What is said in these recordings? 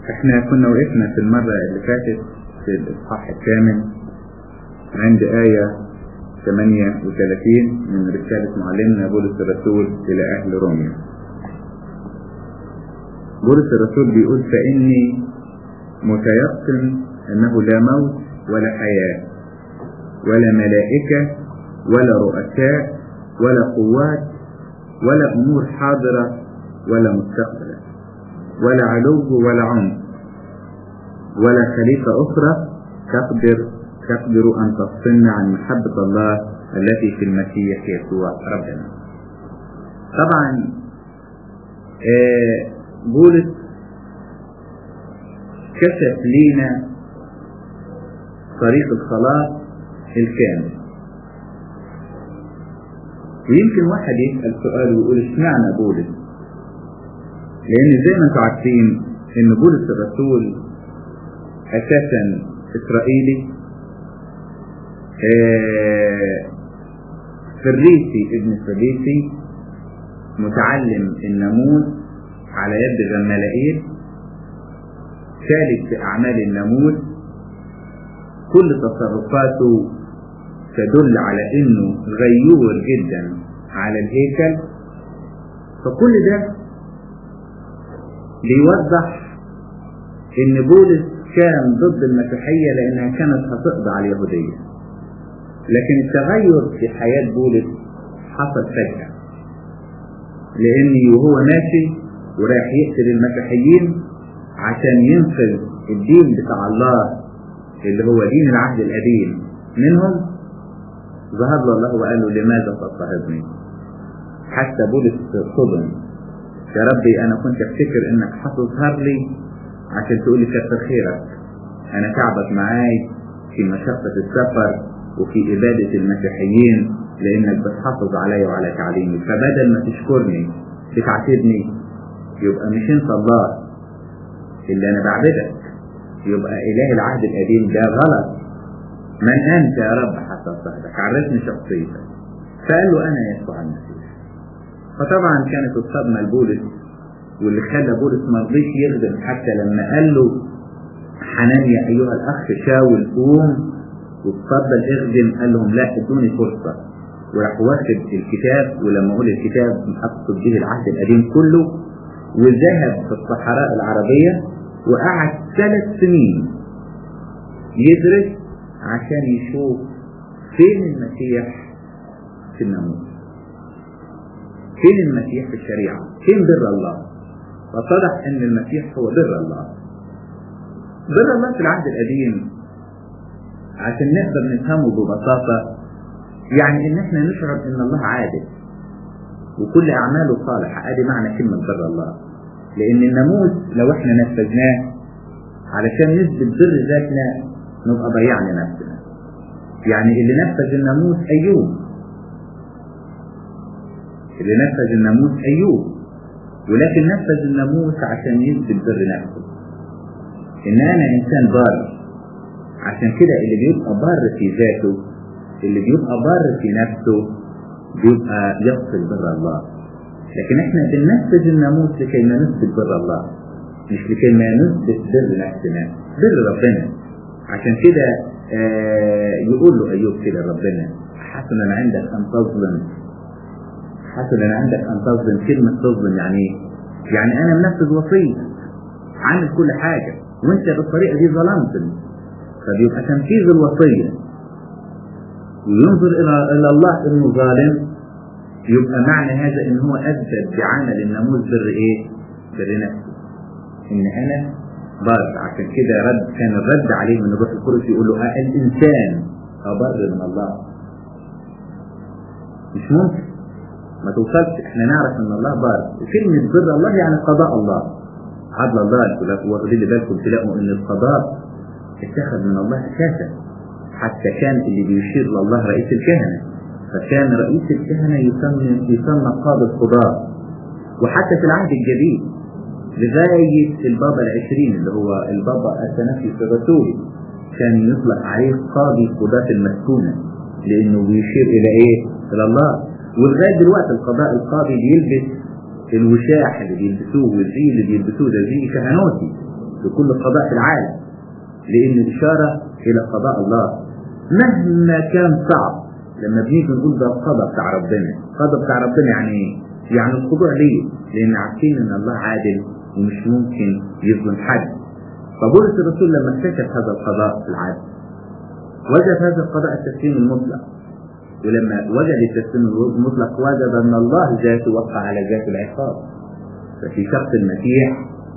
احنا كنا وقفنا في المرة اللي فاتت في الإصحاح الثامن عند آية 38 من رسالة معلمنا بولس الرسول إلى أهل روميا بولس الرسول بيقول فإني متيقن أنه لا موت ولا حياة ولا ملائكة ولا رؤساء ولا قوات ولا أمور حاضرة ولا مستقبلة ولا علو ولا عمق ولا خليفة أخرى تقدر تقدر أن تفصلنا عن محبة الله التي في المسيح يسوع ربنا طبعا آه بولس كشف لينا طريق الخلاص الكامل ويمكن واحد يسأل سؤال ويقول اشمعنى بولس لأن زي ما انتم عارفين إن بولس الرسول أساسا إسرائيلي آه فريسي ابن فريسي متعلم الناموس على يد غمالائيل ثالث في أعمال الناموس كل تصرفاته تدل على انه غيور جدا على الهيكل فكل ده بيوضح ان بولس كان ضد المسيحية لانها كانت هتقضي على اليهودية لكن التغير في حياة بولس حصل فجأة لاني وهو ماشي ورايح يقتل المسيحيين عشان ينقذ الدين بتاع الله اللي هو دين العهد القديم منهم ظهر له الله وقال له لماذا تضطهدني حتى بولس صدم يا ربي انا كنت افتكر انك هتظهر لي عشان تقول لي كتر خيرك انا تعبك معاي في مشقة السفر وفي ابادة المسيحيين لانك بتحافظ علي وعلى تعليمي فبدل ما تشكرني بتعاتبني يبقى مش انت الله اللي انا بعبدك يبقى اله العهد القديم ده غلط من انت يا رب حتى صاحبك عرفني شخصيتك فقال له انا يسوع المسيح فطبعا كانت الصدمه لبولس واللي خلى بولس ما رضيش يخدم حتى لما قال له حنانيا ايها الاخ شاول قوم واتفضل اخدم قال لهم لا ادوني فرصه وراح واخد الكتاب ولما اقول الكتاب اقصد به العهد القديم كله وذهب في الصحراء العربيه وقعد ثلاث سنين يدرس عشان يشوف فين المسيح في الناموس فين المسيح في الشريعة فين بر الله فاتضح ان المسيح هو بر الله بر الله في العهد القديم عشان نقدر نفهمه ببساطة يعني ان احنا نشعر ان الله عادل وكل اعماله صالحة ادي معنى كلمة بر الله لان الناموس لو احنا نفذناه علشان نثبت بر ذاتنا نبقى ضيعنا نفسنا يعني اللي نفذ الناموس ايوب اللي نفذ الناموس ايوب ولكن نفذ الناموس عشان يثبت بر نفسه ان انا انسان بار عشان كده اللي بيبقى بار في ذاته اللي بيبقى بار في نفسه بيبقى يصل بر الله لكن احنا بننفذ الناموس لكي ما نثبت بر الله مش لكي ما نثبت بر نفسنا بر ربنا عشان كده آه يقول له ايوب كده ربنا حسنا عندك ان تظلم حسنا عندك ان تظلم كلمة تظلم يعني ايه؟ يعني انا منفذ وصية عامل كل حاجة وانت بالطريقة دي ظلمتني فبيبقى تنفيذ الوصية وينظر الى الى الله انه ظالم يبقى معنى هذا ان هو اثبت بعمل الناموس بر ايه؟ بر نفسه ان انا بر عشان كده رد كان الرد عليه من الروح القدس يقول له آه الانسان ابر من الله مش ممكن ما توصلش احنا نعرف ان الله بار وكلمة بر الله يعني قضاء الله عدل الله واخدين بالكم تلاقوا ان القضاء اتخذ من الله اساسا حتى كان اللي بيشير لله رئيس الكهنة فكان رئيس الكهنة يسمى يسمى قاضي القضاء وحتى في العهد الجديد لغاية البابا العشرين اللي هو البابا التنفس الرسولي كان يطلق عليه قاضي قضاة المسكونة لأنه بيشير إلى إيه؟ إلى الله ولغاية دلوقتي القضاء القاضي بيلبس الوشاح اللي بيلبسوه والزي اللي بيلبسوه ده زي كهنوتي بكل قضاء في العالم لأن إشارة إلى قضاء الله مهما كان صعب لما بنيجي نقول ده القضاء بتاع ربنا القضاء بتاع ربنا يعني ايه؟ يعني الخضوع ليه؟ لأن عارفين إن الله عادل ومش ممكن يظلم حد فبولس الرسول لما اكتشف هذا القضاء في العدل وجد هذا القضاء التسليم المطلق ولما وجد التسليم المطلق وجد ان الله ذاته وقع على ذات العقاب ففي شخص المسيح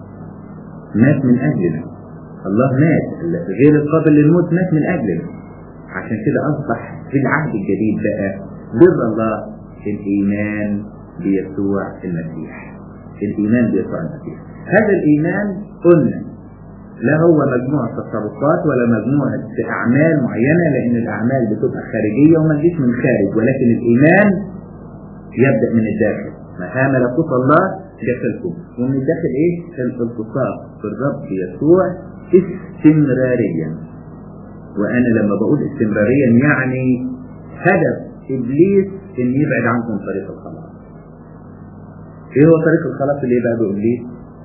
مات من اجلنا الله مات غير القابل للموت مات من اجلنا عشان كده اصبح في العهد الجديد بقى بر الله الايمان بيسوع المسيح الايمان بيسوع المسيح هذا الايمان قلنا لا هو مجموعة تصرفات ولا مجموعة أعمال معينة لأن الأعمال بتبقى خارجية وما تجيش من خارج ولكن الإيمان يبدأ من الداخل ما ملكوت الله داخلكم ومن الداخل إيه؟ الالتصاق في الرب يسوع استمراريا وأنا لما بقول استمراريا يعني هدف إبليس إن يبعد عنكم طريق الخلاص إيه هو طريق الخلاص اللي يبعده إبليس؟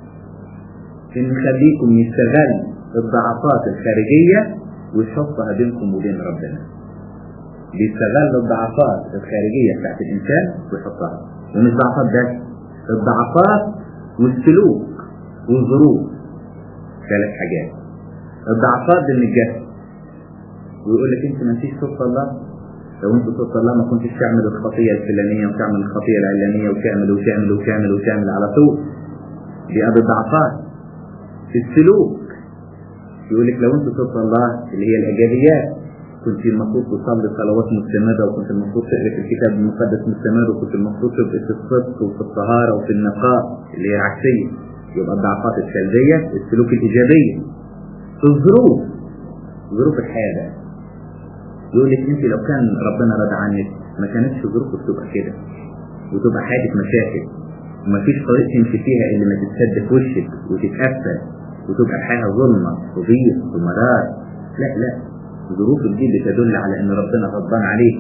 ان يخليكم يستغل الضعفات الخارجية ويحطها بينكم وبين ربنا بيستغل الضعفات الخارجية بتاعت الإنسان ويحطها ومش ضعفات بس الضعفات والسلوك والظروف ثلاث حاجات الضعفات من الجسد ويقول لك انت ما فيش صوت الله لو انت صوت الله ما كنتش تعمل الخطية الفلانية وتعمل الخطية العلانية وتعمل وتعمل وتعمل وتعمل على طول دي ابو الضعفات في السلوك يقول لك لو انت صوت الله اللي هي الايجابيات كنت المفروض تصلي صلوات مستمرة وكنت المفروض تقرا في الكتاب المقدس مستمر وكنت المفروض تبقى في الصدق وفي الطهارة وفي النقاء اللي هي العكسية يبقى الضعفات السلبية السلوك الإيجابية في الظروف ظروف الحياة ده يقول لك انت لو كان ربنا رضى عنك ما كانتش ظروفك تبقى كده وتبقى حياتك مشاكل ومفيش طريق تمشي فيها الا ما تتسد في وشك وتتقفل وتبقى الحياة ظلمة وضيق ومرار لا لا ظروف الجيل تدل على ان ربنا غضبان عليك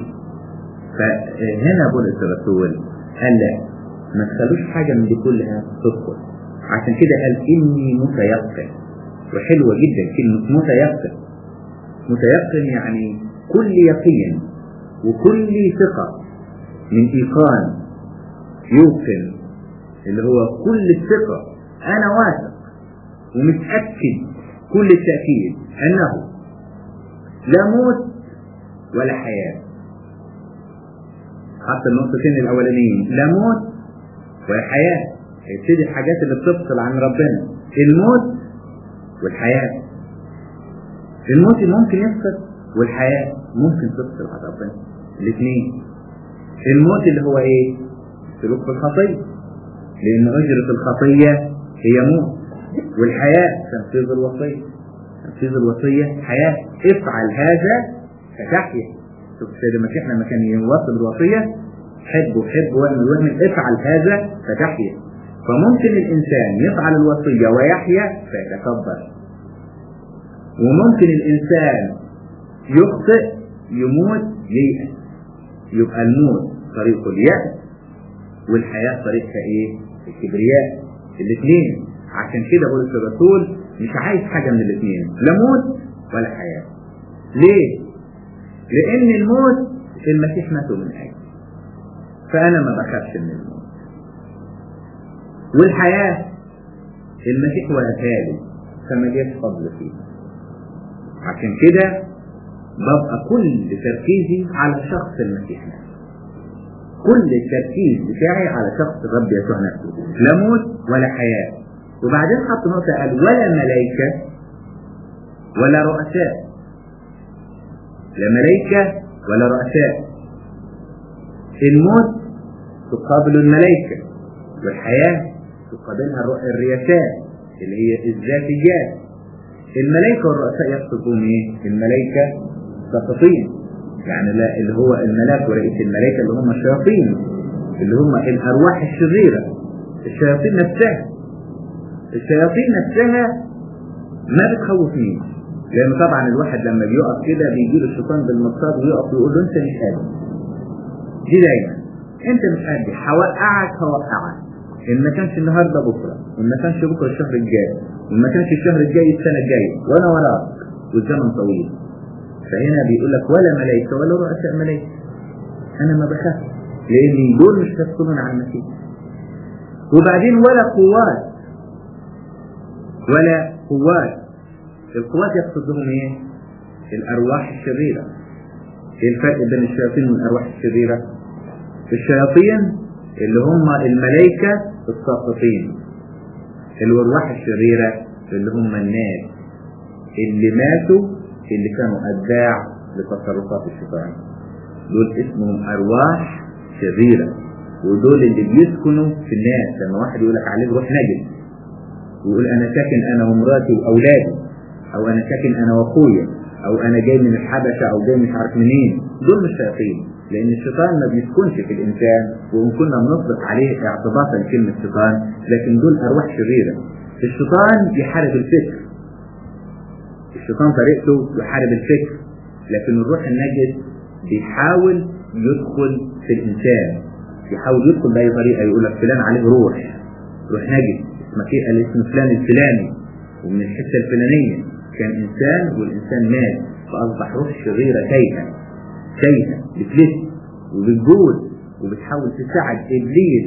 فهنا بولس الرسول قال لا ما تخلوش حاجة من دي كلها تدخل عشان كده قال اني متيقن وحلوة جدا كلمة متيقن متيقن يعني كل يقين وكل ثقة من ايقان يوقن اللي هو كل الثقة انا واثق ومتأكد كل التأكيد أنه لا موت ولا حياة حتى النقطتين الأولانيين لا موت ولا حياة هيبتدي الحاجات اللي بتفصل عن ربنا الموت والحياة الموت ممكن يفصل والحياة ممكن تفصل عن ربنا الاثنين الموت اللي هو ايه سلوك في الخطية لأن أجرة الخطية هي موت والحياة تنفيذ الوصية تنفيذ الوصية حياة افعل هذا فتحيا شوف السيد المسيح لما كان يوصل الوصية حب وحب واعمل واعمل افعل هذا فتحيا فممكن الإنسان يفعل الوصية ويحيا فيتكبر وممكن الإنسان يخطئ يموت ييأس يبقى الموت طريقه اليأس والحياة طريقها ايه؟ الكبرياء الاثنين عشان كده بولس الرسول مش عايز حاجة من الاثنين لا موت ولا حياة ليه؟ لأن الموت المسيح ماتوا من أجل فأنا ما بخافش من الموت والحياة المسيح وهبها لي فما جاش فضل فيه عشان كده ببقى كل تركيزي على شخص المسيح نفسه كل التركيز بتاعي على شخص الرب يسوع نفسه لا موت ولا حياة وبعدين حط نقطة قال ولا ملائكة ولا رؤساء لا ملائكة ولا رؤساء الموت تقابل الملائكة والحياة تقابلها الرياسات اللي هي الذاتيات الملائكة والرؤساء يقصدون ايه؟ الملائكة ساقطين يعني لا اللي هو الملاك ورئيس الملائكة اللي هم الشياطين اللي هم الأرواح الشريرة الشياطين نفسها الشياطين نفسها ما بتخوفنيش لأن طبعا الواحد لما بيقف كده بيجي له الشيطان بالمصاد ويقف ويقول له أنت مش قادر دي دايما أنت مش قادر هوقعك هوقعك ان ما كانش النهارده بكره وان ما كانش بكره الشهر الجاي وان ما كانش الشهر الجاي السنه الجايه وانا وراك والزمن طويل فهنا بيقول لك ولا ملائكه ولا رؤساء ملائكه انا ما بخاف لان دول مش هيفصلون عن المسيح وبعدين ولا قوات ولا قوات القوات يقصد بهم ايه الارواح الشريره ايه الفرق بين الشياطين والارواح الشريره الشياطين اللي هم الملائكه الساقطين الارواح الشريره اللي هم الناس اللي ماتوا اللي كانوا اتباع لتصرفات الشيطان دول اسمهم ارواح شريره ودول اللي بيسكنوا في الناس لما واحد يقول لك عليه روح نجد ويقول انا ساكن انا ومراتي واولادي او انا ساكن انا واخويا او انا جاي من الحبشه او جاي مش عارف منين دول مش شياطين لان الشيطان ما بيسكنش في الانسان وان كنا بنطلق عليه اعتباطا لكلمه شيطان لكن دول ارواح شريره الشيطان يحارب الفكر الشيطان طريقته يحارب الفكر لكن الروح النجس بيحاول يدخل في الانسان يحاول يدخل باي طريقه يقول لك فلان عليه روح روح نجس اسمك ايه الاسم فلان الفلاني ومن الحته الفلانيه كان انسان والانسان مات فاصبح روح شريره تايهه تايهه بتلف وبتجول وبتحاول تساعد ابليس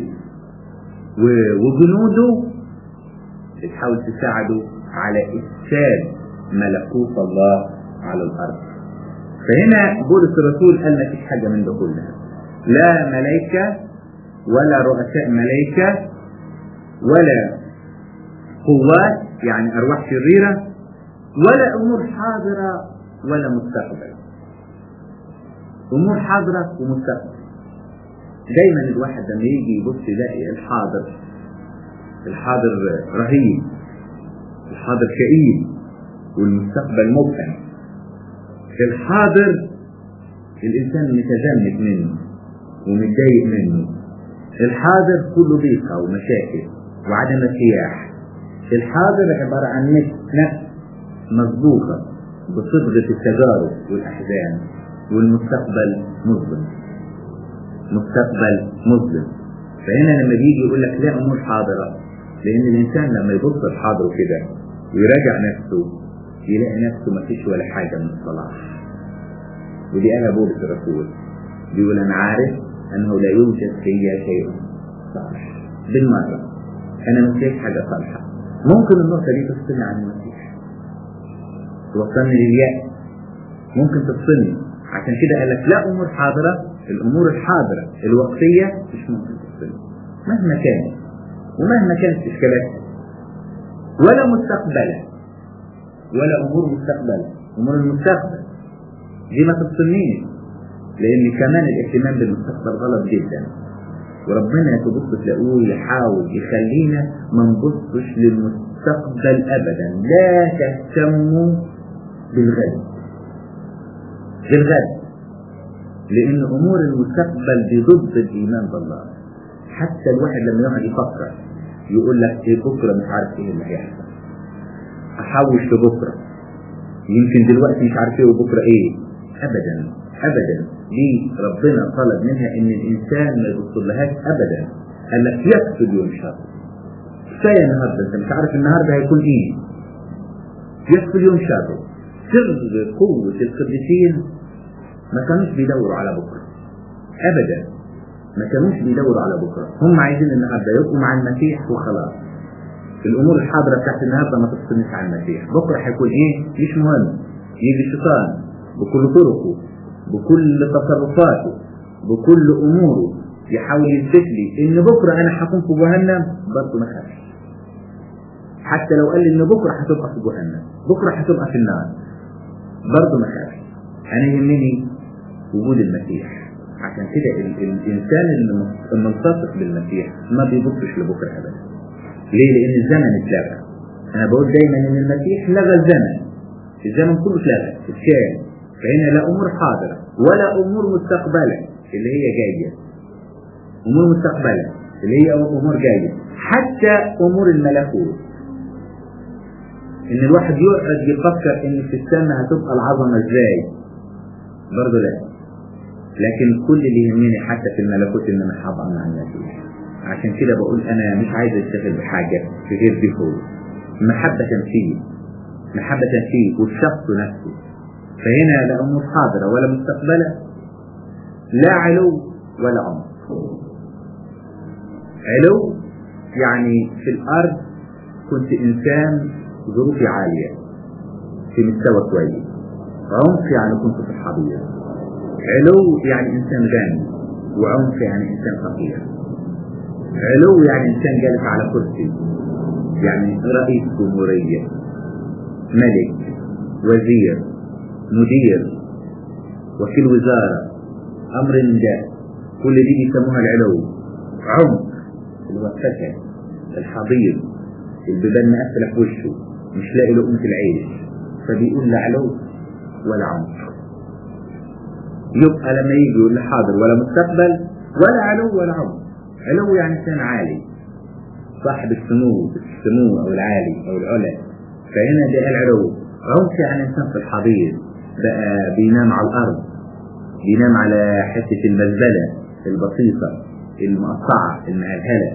وجنوده بتحاول تساعده على افساد ملكوت الله على الارض فهنا بولس الرسول قال ما فيش حاجه من ده كلها لا ملائكه ولا رؤساء ملائكه ولا قوات يعني ارواح شريره ولا امور حاضره ولا مستقبل امور حاضره ومستقبل دايما الواحد لما يجي يبص يلاقي الحاضر الحاضر رهيب الحاضر كئيب والمستقبل مبهم الحاضر الانسان متزمت منه ومتضايق منه الحاضر كله ضيقه ومشاكل وعدم ارتياح الحاضر عباره عن نفس مسبوقه بصبغه التجارب والاحزان والمستقبل مظلم مستقبل مظلم فهنا لما بيجي يقول لك لا امور حاضره لان الانسان لما يبص لحاضره كده ويراجع نفسه يلاقي نفسه ما فيش ولا حاجه من الصلاح ودي قالها بولس الرسول بيقول انا عارف انه لا يوجد فيا شيء صالح بالمره انا مش شايف حاجه صالحه ممكن النقطه دي تفصلني عن المسيح توصلني لليأس ممكن تفصلني عشان كده قال لك لا امور حاضره الامور الحاضره الوقتيه مش ممكن تفصلني مهما كانت ومهما كانت اشكالاتها ولا مستقبلا ولا امور مستقبلا امور المستقبل دي ما تفصلنيش لان كمان الاهتمام بالمستقبل غلط جدا وربنا تبص تلاقوه يحاول يخلينا ما نبصش للمستقبل ابدا لا تهتموا بالغد بالغد لان امور المستقبل دي ضد الايمان بالله حتى الواحد لما يقعد يفكر يقول لك ايه بكره مش عارف ايه اللي هيحصل احوش لبكره يمكن دلوقتي مش عارف ايه وبكره ايه ابدا ابدا دي ربنا طلب منها ان الانسان ما يبصلهاش ابدا قال لك يقصد يوم شر كفايه النهارده انت مش عارف النهارده هيكون ايه يقصد يوم شر سر قوه القديسين ما كانوش بيدوروا على بكره ابدا ما كانوش بيدوروا على بكره هم عايزين النهارده يبقوا مع المسيح وخلاص الامور الحاضره بتاعت النهارده ما تفصلنيش عن المسيح بكره هيكون ايه مش مهم يجي الشيطان بكل طرقه بكل تصرفاته بكل اموره يحاول يثبت لي ان بكره انا هكون في جهنم برضه ما خافش حتى لو قال لي ان بكره هتبقى في جهنم بكره هتبقى في النار برضه ما خافش انا يهمني وجود المسيح عشان كده الانسان الملتصق بالمسيح ما بيبصش لبكره ابدا ليه؟ لان الزمن اتلغى انا بقول دايما ان المسيح لغى الزمن الزمن كله اتلغى اتشال فهنا لا امور حاضره ولا امور مستقبله اللي هي جايه امور مستقبله اللي هي امور جايه حتى امور الملكوت ان الواحد يقعد يفكر ان في السماء هتبقى العظمه ازاي برضه لا لكن كل اللي يهمني حتى في الملكوت ان انا هبقى مع المسيح عشان كده بقول انا مش عايز اشتغل بحاجة غير دي هو محبة فيه محبة فيه والشخص نفسه فهنا لا أمور حاضرة ولا مستقبلة لا علو ولا عمق علو يعني في الأرض كنت إنسان ظروفي عالية في مستوى كويس عمق يعني كنت في الحضيض علو يعني إنسان غني وعمق يعني إنسان فقير علو يعني إنسان جالس على كرسي يعني رئيس جمهورية ملك وزير مدير وكيل وزارة أمر ده كل دي بيسموها العلو عمق اللي هو السكن الحضيض البيبان مقفلة في وشه مش لاقي لقمة العيش فبيقول لا علو ولا عمق يبقى لما يجي يقول حاضر ولا مستقبل ولا علو ولا عمق علو يعني إنسان عالي صاحب السمو السمو أو العالي أو العلا فهنا ده العلو عمق يعني إنسان في الحضيض بقى بينام على الأرض بينام على حتة المزبلة البسيطة المقطعة المهلهلة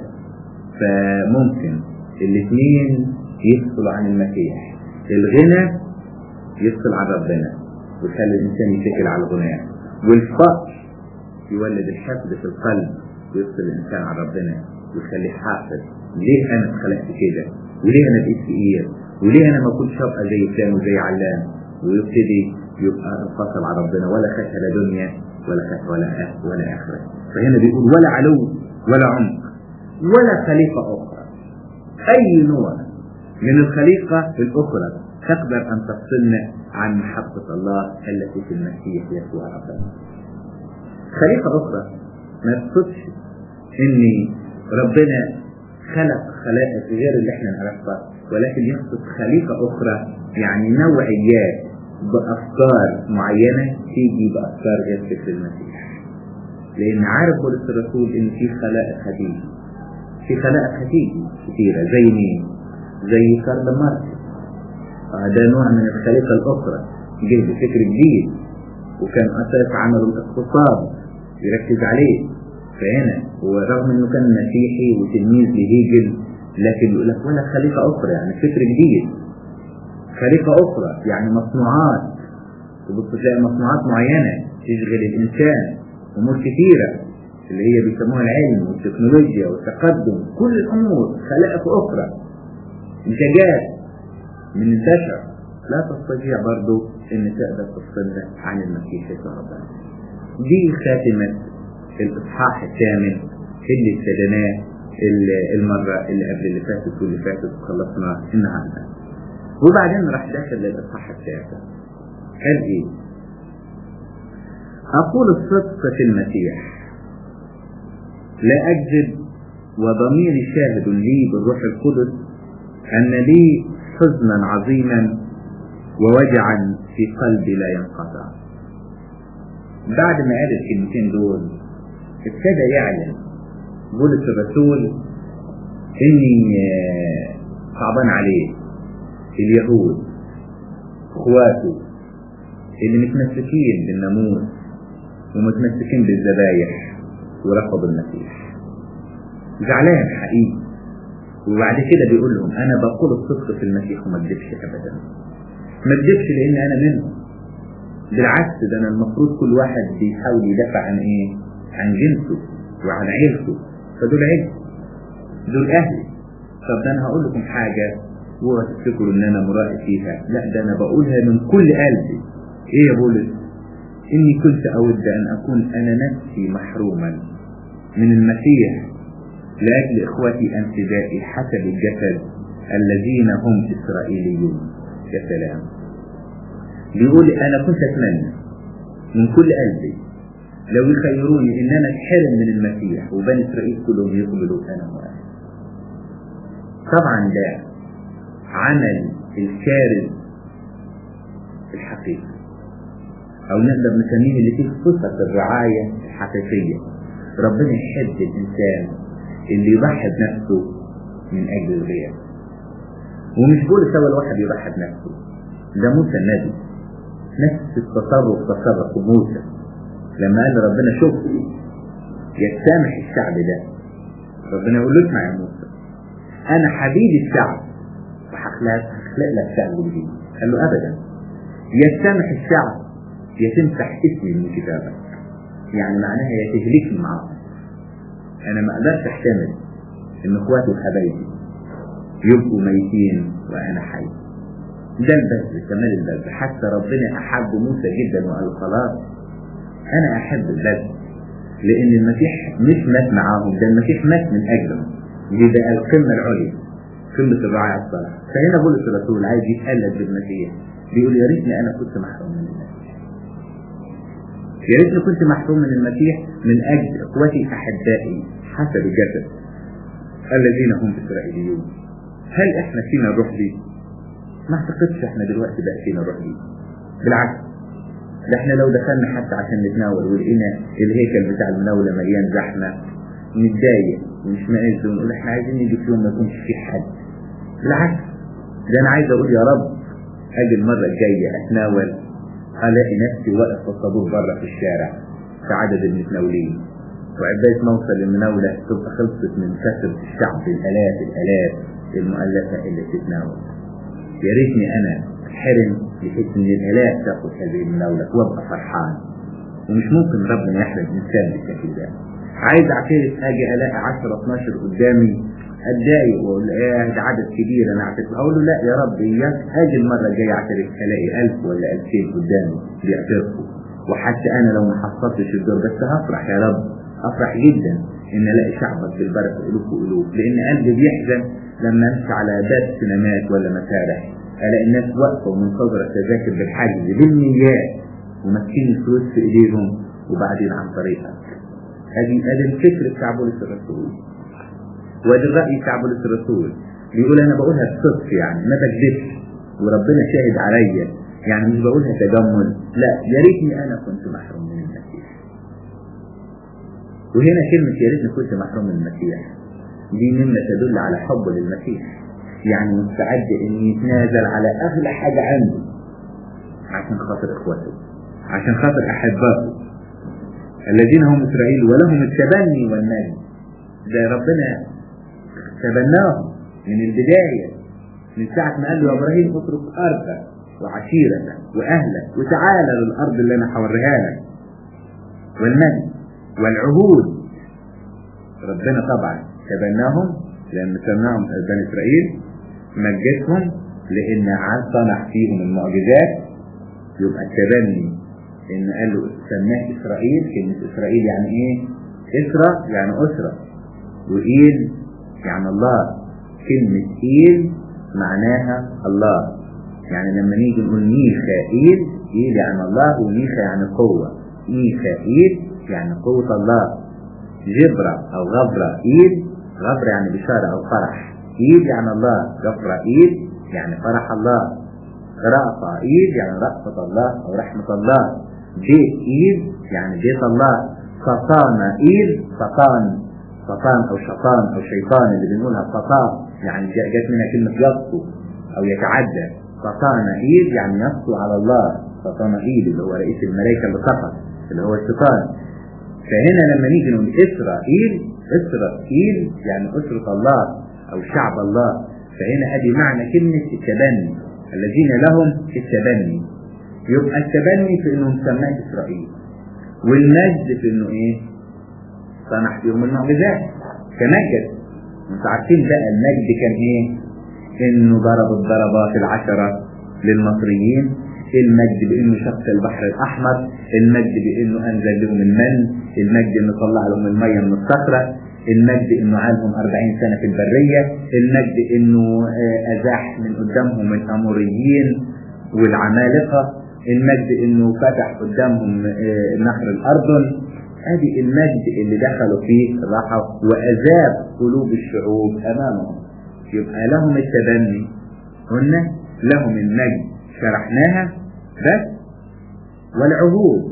فممكن الاثنين يفصلوا عن المسيح الغنى يفصل عن ربنا ويخلي الإنسان يتكل على الغنى والفقر يولد الحقد في القلب ويفصل الإنسان عن ربنا ويخليه حافظ ليه أنا اتخلقت كده وليه أنا بقيت فقير وليه أنا ما كنتش أبقى زي فلان وزي علان ويبتدي يبقى انفصل عن ربنا ولا خاف لا دنيا ولا خاف ولا ولا آخرة فهنا بيقول ولا علو ولا عمق ولا خليقة أخرى أي نوع من الخليقة الأخرى تقدر أن تفصلنا عن محبة الله التي في المسيح يسوع ربنا خليقة أخرى ما تقصدش إن ربنا خلق خلائق غير اللي احنا نعرفها ولكن يقصد خليقة أخرى يعني نوعيات بأفكار معينة تيجي بأفكار غير فكر المسيح لأن عارف بولس الرسول إن في خلائق هتيجي في خلائق هتيجي كثيرة زي مين؟ زي كارل ماركس آه ده نوع من الخليقة الأخرى جه بفكر جديد وكان أساس عمله الاقتصاد يركز عليه فهنا ورغم انه كان مسيحي وتلميذ لهيجل لكن يقول لك ولا خليقة أخرى يعني فكر جديد خليقة أخرى يعني مصنوعات تبص تلاقي مصنوعات معينة تشغل الإنسان أمور كثيرة اللي هي بيسموها العلم والتكنولوجيا والتقدم كل الأمور خلائق أخرى إنتاجات من انتشر لا تستطيع برضو إن تقدر تفصلنا عن المسيح يسوع ربنا دي خاتمة الإصحاح الثامن اللي ابتديناه المرة اللي قبل اللي فاتت واللي فاتت وخلصنا النهارده وبعدين راح داخل للإصحاح التاسع قال إيه؟ أقول الصدق في المسيح لا أكذب وضميري شاهد لي بالروح القدس أن لي حزنا عظيما ووجعا في قلبي لا ينقطع بعد ما قال الكلمتين دول ابتدى يعلن بولس الرسول اني صعبان عليه اليهود اخواته اللي متمسكين بالناموس ومتمسكين بالذبايح ورفضوا المسيح زعلان حقيقي وبعد كده بيقول لهم انا بقول الصدق في المسيح وما اكذبش ابدا ما اكذبش لان انا منهم بالعكس ده انا المفروض كل واحد بيحاول يدافع عن ايه عن جنسه وعن عيلته فدول عيلتي دول اهلي طب ده انا هقول لكم حاجه اوعوا تفتكروا ان انا مرائي فيها لا ده انا بقولها من كل قلبي ايه يا بولس اني كنت اود ان اكون انا نفسي محروما من المسيح لاجل اخوتي انتبائي حسب الجسد الذين هم اسرائيليون يا سلام بيقول انا كنت اتمنى من كل قلبي لو يخيروني ان انا اتحرم من المسيح وبني اسرائيل كلهم يقبلوا انا موافق طبعا ده عمل الكارث الحقيقي او نقدر نسميه اللي فيه صفة الرعاية الحقيقية ربنا يحب الانسان اللي يضحي بنفسه من اجل الغير ومش بولس اول واحد يضحي بنفسه ده موسى النبي نفس التصرف تصرف موسى لما قال ربنا شوف يسامح الشعب ده ربنا يقول له اسمع يا موسى انا حبيب الشعب وهخلق هخلق لك شعب جديد قال له ابدا يسامح الشعب يا تمسح اسمي من كتابك يعني معناها يا تهلكني معاهم انا ما اقدرش احتمل ان اخواتي وحبايبي يبقوا ميتين وانا حي ده البذل كمال البذل حتى ربنا احب موسى جدا وقال خلاص انا احب البذل لان المسيح مش مات معاهم ده المسيح مات من اجلهم دي بقى القمه العليا قمه الرعايه الصالحه فهنا بولس الرسول عايز يتقلد بالمسيح بيقول يا ريتني انا كنت محروم من المسيح يا ريتني كنت محروم من المسيح من اجل اخوتي احبائي حسب الجسد الذين هم اسرائيليون هل احنا فينا الروح دي؟ ما اعتقدش احنا دلوقتي بقى فينا الروح دي بالعكس ده احنا لو دخلنا حتى عشان نتناول ولقينا الهيكل بتاع المناولة مليان زحمة نتضايق ونشمئز ونقول احنا عايزين نيجي في يوم ما يكونش فيه حد بالعكس ده انا عايز اقول يا رب اجي المرة الجاية اتناول الاقي نفسي واقف في الطابور بره في الشارع في عدد المتناولين وعباية ما اوصل للمناولة تبقى خلصت من كثرة الشعب الالاف الالاف المؤلفة اللي بتتناول يا ريتني انا اتحرم بحيث ان الالاف تاخد هذه المناولة وابقى فرحان ومش ممكن ربنا يحرم انسان بالشكل ده عايز اعترف اجي الاقي 10 12 قدامي اتضايق واقول ايه ده عدد كبير انا اعترف اقول له لا يا رب اياك اجي المره الجايه اعترف الاقي 1000 ولا 2000 قدامي بيعترفوا وحتى انا لو ما حصلتش الدور بس هفرح يا رب افرح جدا ان الاقي شعبك بالبركه الوف والوف لان قلبي بيحزن لما امشي على باب سينمات ولا مسارح الاقي الناس واقفه ومنتظره تذاكر بالحجز بالميات وماسكين الفلوس في ايديهم وبعدين عن طريقك ادي ادي الفكر بتاع بولس الرسول وادي الراي بتاع بولس الرسول بيقول انا بقولها بصدق يعني ما بكذبش وربنا شاهد عليا يعني مش بقولها تجمل لا يا ريتني انا كنت محروم من المسيح وهنا كلمة يا ريتني كنت محروم من المسيح دي مما تدل على حبه للمسيح يعني مستعد ان يتنازل على اغلى حاجة عنده عشان خاطر اخوته عشان خاطر احبائه الذين هم اسرائيل ولهم التبني والنجم ده ربنا تبناهم من البداية من ساعة ما قال له يا ابراهيم اترك ارضك وعشيرتك واهلك وتعالى للارض اللي انا هوريها لك والنجم والعهود ربنا طبعا تبناهم لان سماهم بني اسرائيل مجدهم لان صنع فيهم المعجزات يبقى التبني ان قال له سماه اسرائيل كلمة اسرائيل يعني ايه اسرة يعني اسرة وايل يعني الله كلمة ايل معناها الله يعني لما نيجي نقول ميخائيل ايل يعني الله وميخا يعني قوة ميخائيل يعني قوة الله جبرة او غبرة ايل غبرة يعني بشارة او فرح ايل يعني الله غبرة ايل يعني فرح الله رأفة ايل يعني رأفة الله او رحمة الله بيت ايل يعني بيت الله سطان ايل سطان سطان او شيطان او شيطان اللي بنقولها سطان يعني جت منها كلمة يسطو او يتعدى سطان ايل يعني يسطو على الله سطان ايل اللي هو رئيس الملائكة اللي سقط اللي هو الشيطان فهنا لما نيجي نقول اسرائيل اسرائيل يعني اسرة الله او شعب الله فهنا ادي معنى كلمة التبني الذين لهم التبني يبقى التبني في انهم سماه اسرائيل والمجد في انه ايه صنع فيهم المعجزات كمجد انتوا عارفين بقى المجد كان ايه انه ضرب الضربات العشرة للمصريين المجد بانه شق البحر الاحمر المجد بانه انزل لهم المن المجد انه طلع لهم المية من الصخرة المجد انه عالهم 40 سنة في البرية المجد انه ازاح من قدامهم الاموريين والعمالقة المجد انه فتح قدامهم نهر الاردن ادي المجد اللي دخلوا فيه راحوا واذاب قلوب الشعوب امامهم يبقى لهم التبني قلنا لهم المجد شرحناها بس والعهود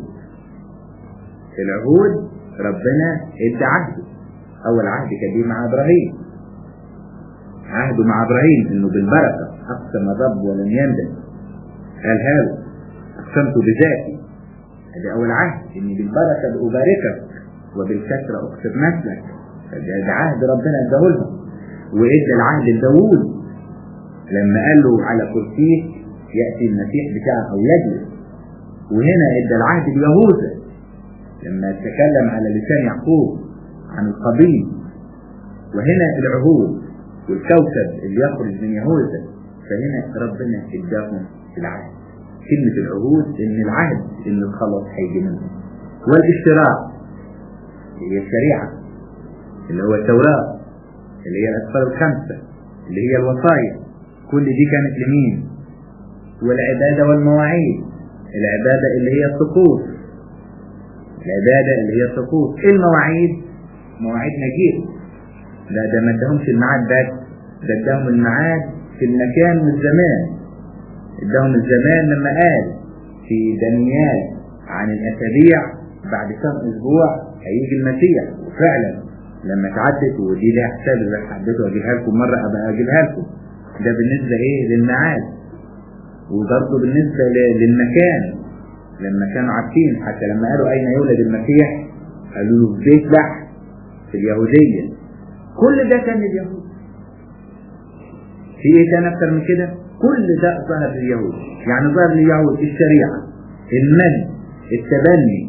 العهود ربنا ادى عهده اول عهد كان مع ابراهيم عهده مع ابراهيم انه بالبركه اقسم الرب ولم يندم قال هذا اقسمت بذاتي هذا اول عهد اني بالبركه اباركك وبالكثره اكسب نسلك ده عهد ربنا اداه لهم وادى العهد لداوود لما قال له على كرسيه ياتي المسيح بتاعه او يجلس وهنا ادى العهد ليهوذا لما تكلم على لسان يعقوب عن القبيل وهنا العهود والكوكب اللي يخرج من يهوذا فهنا ربنا اداهم العهد كلمة العهود ان العهد ان الخلاص هيجي منه والاشتراك اللي هي الشريعة اللي هو التوراة اللي هي الأسفار الخمسة اللي هي الوصايا كل دي كانت لمين والعبادة والمواعيد العبادة اللي هي الطقوس العبادة اللي هي الطقوس المواعيد مواعيد مجيء لا ده ما اداهمش الميعاد بس ده اداهم الميعاد في المكان والزمان اداهم الزمان لما قال في دانيال عن الاسابيع بعد كم اسبوع هيجي المسيح وفعلا لما تعدت ودي ليها حساب اللي حبيته اجيبها لكم مره ابقى اجيبها لكم ده بالنسبه ايه للميعاد وبرضه بالنسبه للمكان لما كانوا عارفين حتى لما قالوا اين يولد المسيح قالوا له في بيت لحم في اليهوديه كل ده كان لليهود في ايه تاني اكتر من كده كل ده ظهر لليهود يعني ظهر لليهود الشريعه المن التبني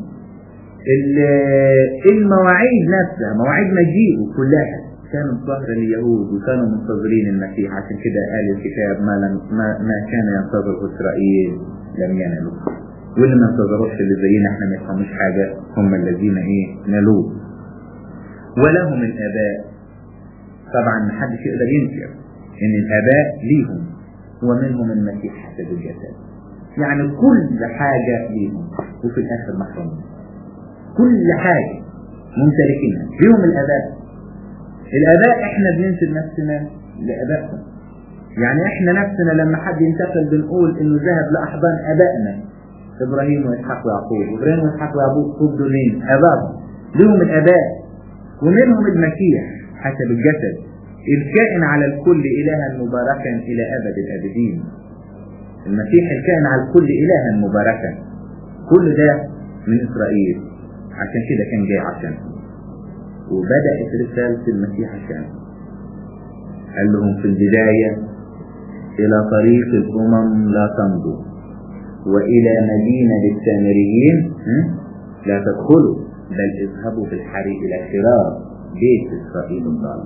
المواعيد نفسها مواعيد مجيئه كلها كانت ظاهرة لليهود وكانوا منتظرين المسيح عشان كده قال الكتاب ما, لم ما, ما كان ينتظره إسرائيل لم ينالوا واللي ما انتظروش اللي زينا احنا ما يفهموش حاجة هم الذين ايه نالوه ولهم الآباء طبعا ما حدش يقدر ينكر ان الآباء ليهم ومنهم المسيح حسب الجسد يعني كل حاجة ليهم وفي الآخر محرومين كل حاجة ممتلكينها ليهم الآباء الآباء احنا بننسب نفسنا لآبائنا يعني احنا نفسنا لما حد ينتقل بنقول انه ذهب لأحضان آبائنا إبراهيم وإسحاق ويعقوب إبراهيم وإسحاق ويعقوب دول مين؟ آبائهم ليهم الآباء ومنهم المسيح حسب الجسد الكائن على الكل إلها مباركا إلى أبد الآبدين المسيح الكائن على الكل إلها مباركا كل ده من إسرائيل عشان كده كان جاي عشان وبدأت رسالة المسيح عشان قال لهم في البداية إلى طريق الأمم لا تمضوا وإلى مدينة للسامريين لا تدخلوا بل اذهبوا في الحريق إلى شرار بيت إسرائيل الضال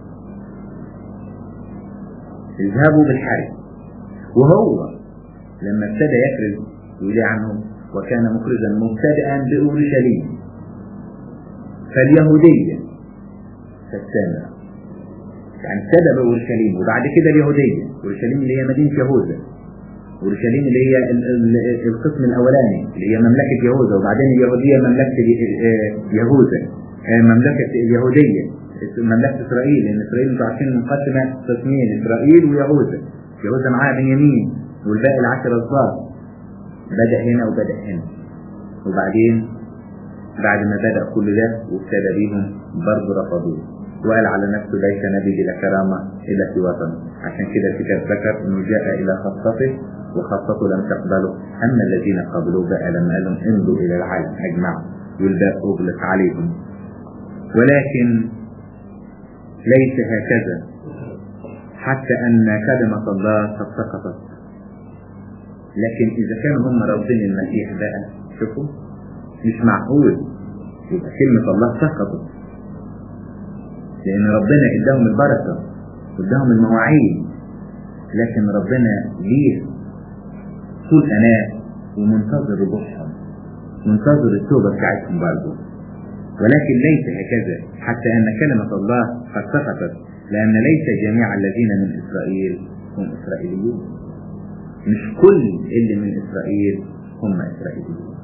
اذهبوا بالحريق وهو لما ابتدى يكرز يقول عنه وكان مكرزا مبتدئا بأورشليم فاليهودية فالسامرة يعني ابتدى بأورشليم وبعد كده اليهودية أورشليم اللي هي مدينة يهوذا أورشليم اللي هي القسم الأولاني اللي هي مملكة يهوذا وبعدين اليهودية مملكة يهوذا مملكة اليهودية مملكة إسرائيل لأن إسرائيل أنتوا عارفين مقسمة قسمين إسرائيل ويهوذا يهوذا معاها بنيامين والباقي العشر أصباط بدأ هنا وبدأ هنا وبعدين بعد ما بدأ كل ده وابتدى بيهم برضه رفضوه وقال على نفسه ليس نبي بلا كرامة إلا في وطن عشان كده الكتاب ذكر إنه جاء إلى خاصته وخاصته لم تقبله أما الذين قبلوه بقى لما قال لهم امضوا إلى العالم أجمعوا والباقي أغلق عليهم ولكن ليس هكذا حتى أن كلمة الله قد سقطت لكن إذا كانوا هم رافضين المسيح بقى شوفوا مش معقول يبقى كلمة الله سقطت لأن ربنا إداهم البركة وإداهم المواعيد لكن ربنا ليه طول أناء ومنتظر ربوحهم منتظر التوبة بتاعتهم برضه ولكن ليس هكذا حتى أن كلمة الله قد سقطت لأن ليس جميع الذين من إسرائيل هم إسرائيليون مش كل اللي من إسرائيل هم إسرائيليون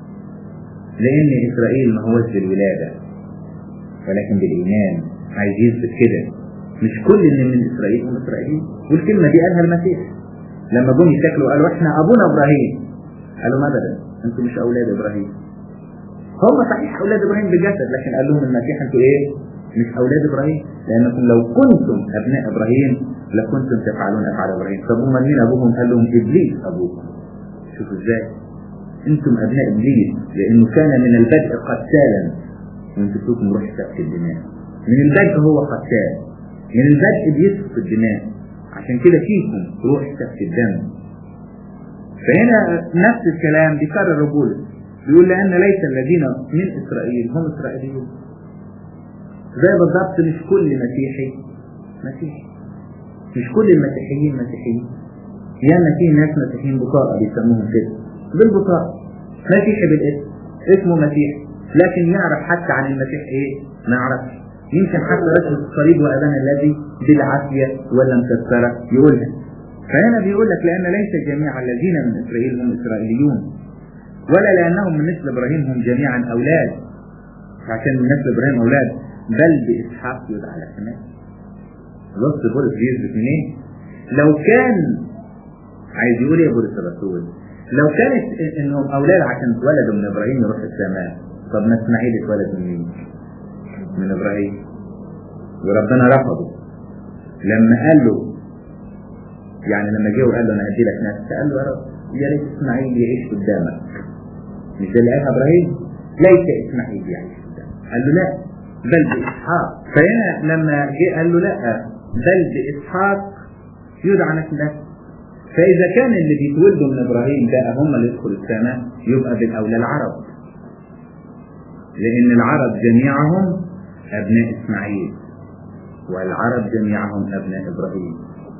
لأن إسرائيل ما هوش بالولادة ولكن بالإيمان عايز يثبت كده مش كل اللي من إسرائيل هم إسرائيليين والكلمة دي قالها المسيح لما جم يتاكلوا قالوا إحنا أبونا إبراهيم قالوا ما أبدا أنتم مش أولاد إبراهيم هم صحيح أولاد إبراهيم بجسد لكن قال لهم المسيح أنتم إيه؟ مش أولاد إبراهيم لأنكم لو كنتم أبناء إبراهيم لكنتم تفعلون أفعال إبراهيم طب هم مين أبوهم؟ قال لهم إبليس أبوكم شوفوا إزاي أنتم أبناء إبليس لأنه كان من البدء قتالا وأنتم فيكم روح سفك الدماء من البدء هو قتال من البدء بيسفك الدماء عشان كده فيكم روح سفك الدم فهنا نفس الكلام بيكرر بولس بيقول لأن ليس الذين من إسرائيل هم إسرائيليون زي بالضبط مش كل مسيحي مسيحي مش كل المسيحيين مسيحيين ياما في ناس مسيحيين بطاقة بيسموهم كده بالبطاقة مسيحي بالاسم اسمه مسيحي لكن يعرف حتى عن المسيح ايه ما يعرفش يمكن حتى رسم الصليب وأذان الذي بالعافية ولا مكسرة يقولها فهنا بيقول لك لأن ليس جميع الذين من إسرائيل هم إسرائيليون ولا لأنهم من مثل إبراهيم هم جميعا أولاد عشان من مثل إبراهيم أولاد بل بإسحاق يدعى على السماء بص بولس بيثبت منين لو كان عايز يقول ايه بولس الرسول لو كانت انهم اولاد عشان اتولدوا من ابراهيم يروح السماء طب ما اسماعيل اتولد من مين؟ من ابراهيم وربنا رفضه لما قال له يعني لما جه وقال له انا هدي لك ناس قال له يا رب يا ريت اسماعيل يعيش قدامك مش ده اللي قالها ابراهيم ليس اسماعيل يعيش قدامك قال له لا بل باسحاق فهنا لما جه قال له لا بل باسحاق يدعى نسلك فاذا كان اللي بيتولدوا من ابراهيم ده هم اللي يدخلوا السماء يبقى بالاولى العرب لان العرب جميعهم ابناء اسماعيل والعرب جميعهم ابناء ابراهيم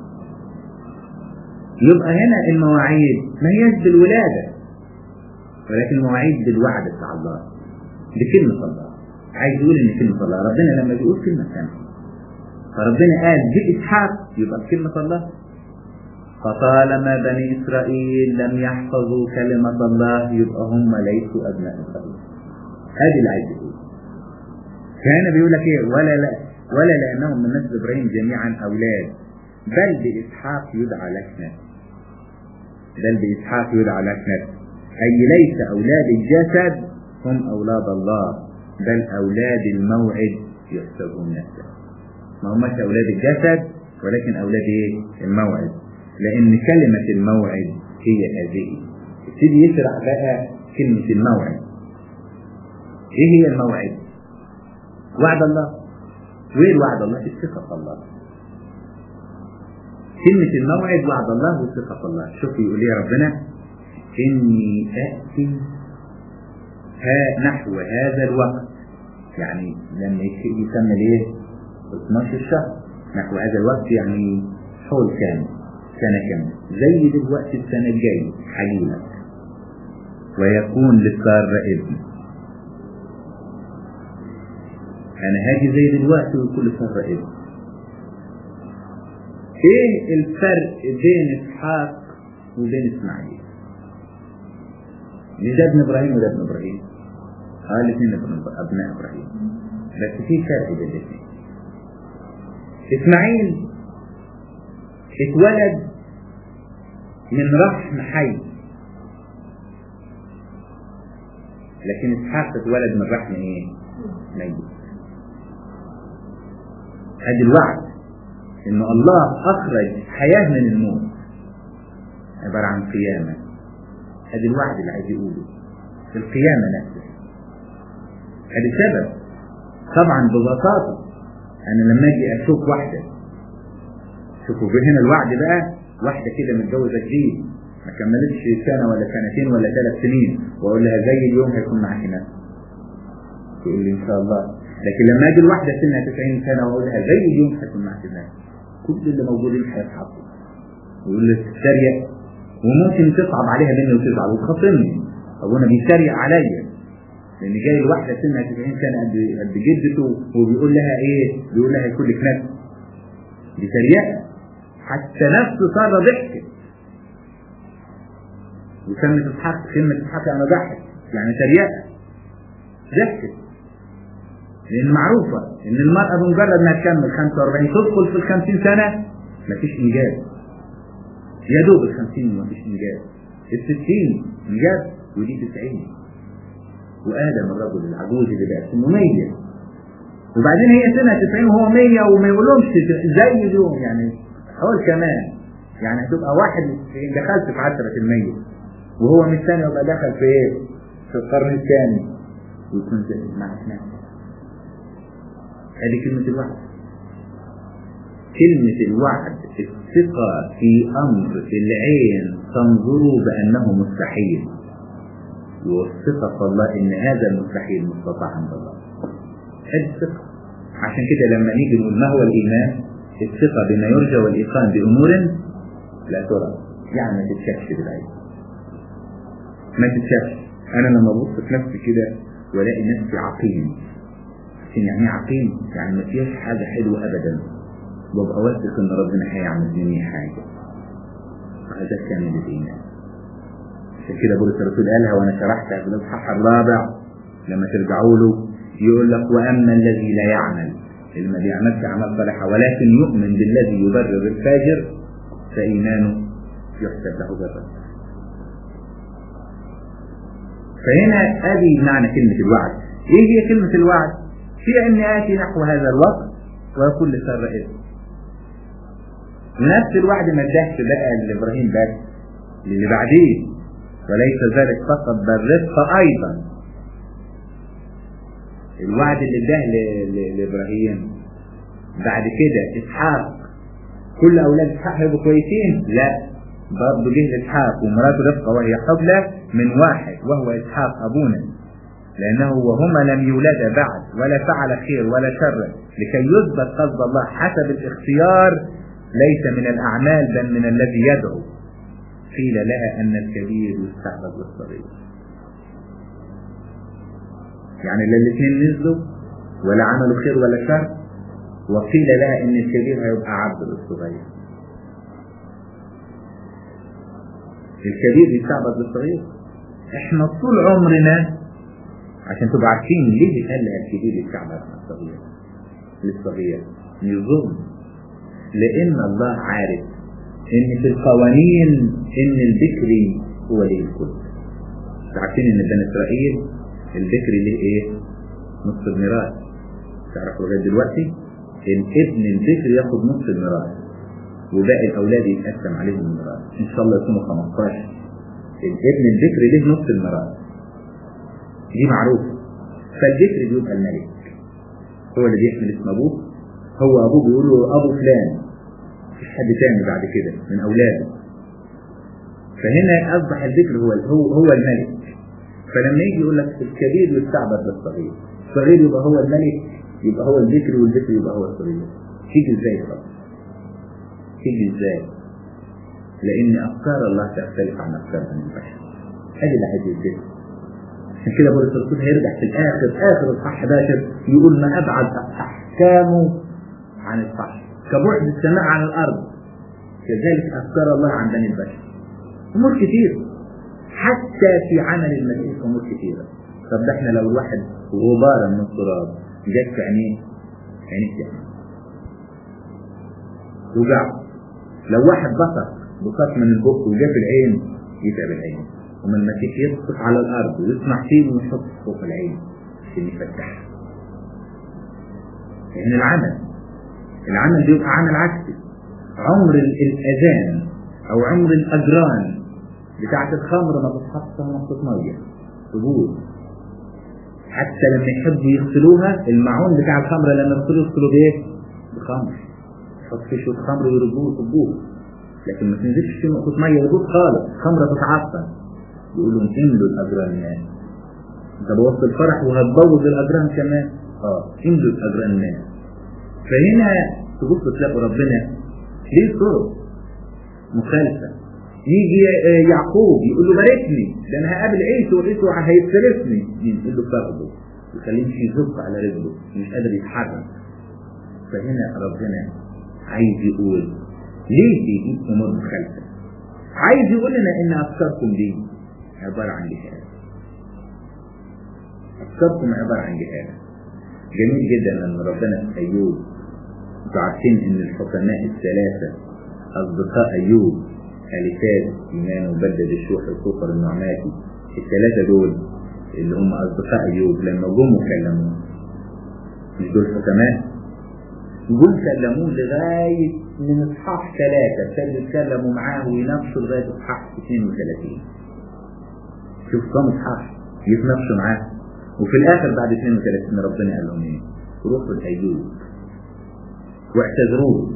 يبقى هنا المواعيد ما هيش بالولاده ولكن المواعيد بالوعد بتاع الله بكلمه الله عايز يقول ان كلمه الله ربنا لما بيقول كلمه ثانيه فربنا قال باسحاق يبقى بكلمه الله فطالما بني اسرائيل لم يحفظوا كلمه الله يبقى هم ليسوا ابناء اسرائيل هذه اللي عايز يقول كان بيقول لك ايه ولا لا ولا لانهم من نسل ابراهيم جميعا اولاد بل باسحاق يدعى لكنا بل باسحاق يدعى لكنا اي ليس اولاد الجسد هم اولاد الله بل اولاد الموعد يحسبون نفسه ما هماش اولاد الجسد ولكن اولاد ايه الموعد لان كلمه الموعد هي هذه يبتدي يشرح بقى كلمه الموعد ايه هي الموعد وعد الله وين وعد الله الثقة في الله كلمة الموعد وعد الله والثقة في الله شوف يقول يا ربنا إني أأتي ها نحو هذا الوقت يعني لما يسمى ليه 12 شهر نحو هذا الوقت يعني حول كامل سنة كاملة زي دلوقتي السنة الجاية حليمك ويكون للسارة ابن انا هاجي زي دلوقتي وكل سارة ابن ايه الفرق بين اسحاق وبين اسماعيل مش ده ابن ابراهيم وده ابن ابراهيم اه الاثنين ابناء ابراهيم بس في فرق بين الاثنين اسماعيل اتولد من رحم حي لكن اسحاق اتولد من رحم ايه؟ ميت ادي الوعد ان الله اخرج حياه من الموت عباره عن قيامه ادي الوعد اللي عايز يقوله القيامه نفسها ادي سبب طبعا ببساطه انا لما اجي اشوف واحده شوفوا هنا الوعد بقى واحده كده متجوزه جديد ما كملتش سنه ولا سنتين ولا ثلاث سنين واقول لها زي اليوم هيكون معاكي ناس تقول لي ان شاء الله لكن لما اجي الواحده سنها 90 سنه واقول لها زي اليوم هيكون معاكي ناس كل اللي موجودين هيتحطوا ويقول لي تتريق وممكن تصعب عليها مني وتزعل وتخاصمني ابونا بيتريق عليا لان جاي الواحده سنها 90 سنه قد قد جدته وبيقول لها ايه؟ بيقول لها هيكون لك نفس دي تريقه حتى نفسه صار ضحك وكلمة اسحاق كلمة اسحاق انا ضحك يعني تريقه ضحكت لان معروفه ان المراه بمجرد ما تكمل 45 تدخل في ال 50 سنه مفيش انجاز يا دوب ال 50 مفيش انجاز ال 60 انجاز ودي 90 وادم الرجل العجوز اللي بقى سنه 100 وبعدين هي سنه 90 وهو 100 وما يقولهمش زي اليوم يعني حول كمان يعني هتبقى واحد دخلت في 10% وهو من الثاني يبقى دخل في ايه؟ في القرن الثاني ويكون زي مع نفسه هذه كلمة الوعد كلمة الوعد الثقة في أمر العين تنظر بأنه مستحيل والثقة في الله إن هذا المستحيل مستطاع عند الله هذه الثقة عشان كده لما نيجي نقول ما هو الإيمان الثقة بما يرجى والإيقان بأمور لا ترى يعني ما تتشافش بالعين ما تتشافش أنا لما أبص في نفسي كده وألاقي نفسي عقيم يعني عقيم يعني ما فيهاش حاجة حلوة أبدا وابقى واثق إن ربنا هيعمل مني حاجة هذا كامل الإيمان عشان كده بولس الرسول قالها وأنا شرحتها في الإصحاح الرابع لما ترجعوا له يقول لك وأما الذي لا يعمل اللي ما بيعملش أعمال صالحة ولكن يؤمن بالذي يبرر الفاجر فإيمانه يحسب له برا فهنا ادي معنى كلمة الوعد ايه هي كلمة الوعد هي ان اتي نحو هذا الوقت ويكون لسر اسم نفس الوعد ما اداهش بقى لابراهيم بس اللي بعديه وليس ذلك فقط بل رزق ايضا الوعد اللي اداه لابراهيم بعد كده اسحاق كل اولاد اسحاق هيبقوا كويسين لا برضه جه لاسحاق ومراته رفقه وهي حبلى من واحد وهو اسحاق ابونا لانه وهما لم يولدا بعد ولا فعل خير ولا شر لكي يثبت قصد الله حسب الاختيار ليس من الاعمال بل من الذي يدعو قيل لها ان الكبير يستعبد للصغير يعني لا الاثنين نزلوا ولا عملوا خير ولا شر وقيل لها ان الكبير هيبقى عبد للصغير الكبير يستعبد للصغير احنا طول عمرنا عشان تبقوا عارفين ليه قال لها الكبير يستعبد للصغير للصغير يظن لان الله عارف ان في القوانين ان البكري هو ليه الكل عارفين ان بني اسرائيل البكري ليه ايه نص الميراث تعرفوا لغايه دلوقتي الابن البكري ياخد نص الميراث وباقي الاولاد يتقسم عليهم الميراث ان شاء الله يكونوا 15 الابن البكري ليه نص الميراث دي معروفه فالبكري بيبقى الملك هو اللي بيحمل اسم ابوه هو ابوه بيقول له ابو فلان مفيش حد تاني بعد كده من اولاده فهنا اصبح الذكر هو هو هو الملك فلما يجي يقول لك الكبير يستعبد للصغير الصغير يبقى هو الملك يبقى هو الذكر والذكر يبقى هو الصغير تيجي ازاي يا رب تيجي ازاي لان افكار الله تختلف عن افكار بني البشر ادي اللي عايز يثبت عشان كده بولس الرسول هيرجع في الاخر اخر اصحاح 11 يقول ما ابعد احكامه عن الصح كبعد السماء عن الارض كذلك افكار الله عن بني البشر امور كتير حتى في عمل المسيح امور كتيره طب ده احنا لو الواحد غبارا من التراب جت في عينيه عينيه تحمل وجع لو واحد بصق بصق من البق وجا في العين يتعب العين ومن المسيح يسقط على الارض ويصنع فيه ويحط فوق العين عشان يفتحها لان العمل العمل بيبقى عمل عكسي عمر الاذان او عمر الاجران بتاعت الخمر ما تتحط في نقطة مية تبوظ حتى لما يحبوا يغسلوها المعون بتاع الخمر لما يغسلوا يغسلوا بايه؟ بخمر يحط فيه شوية خمر ويربوه يصبوه لكن ما تنزلش في نقطة مية يبوظ خالص خمرة تتعفن يقولوا املوا الأجران ماء انت بوظت الفرح وهتبوظ الأجران كمان اه املوا الأجران ماء فهنا تبص تلاقوا ربنا ليه طرق مخالفة يجي يعقوب يقول له باركني ده انا هقابل عيسو وعيسو هيفترسني يقول له فرضه يخليه يمشي يزق على رجله مش قادر يتحرك فهنا ربنا عايز يقول ليه بيجيب امور مخالفه عايز يقول لنا ان افكاركم دي عباره عن جهاله افكاركم عباره عن جهاله جميل جدا ان ربنا في ايوب انتوا عارفين ان الحكماء الثلاثه اصدقاء ايوب الفاز ايمان وبدد الشوح وكفر النعماتي الثلاثه دول اللي هم اصدقاء ايوب لما جم وكلموه مش دول حكماء جم كلموه لغايه من اصحاح ثلاثه ابتدوا يتكلموا معاه ويناقشوا لغايه اصحاح 32 شوف كم اصحاح يتناقشوا معاه وفي الاخر بعد 32 ربنا قال لهم ايه؟ روحوا لأيوب واعتذروه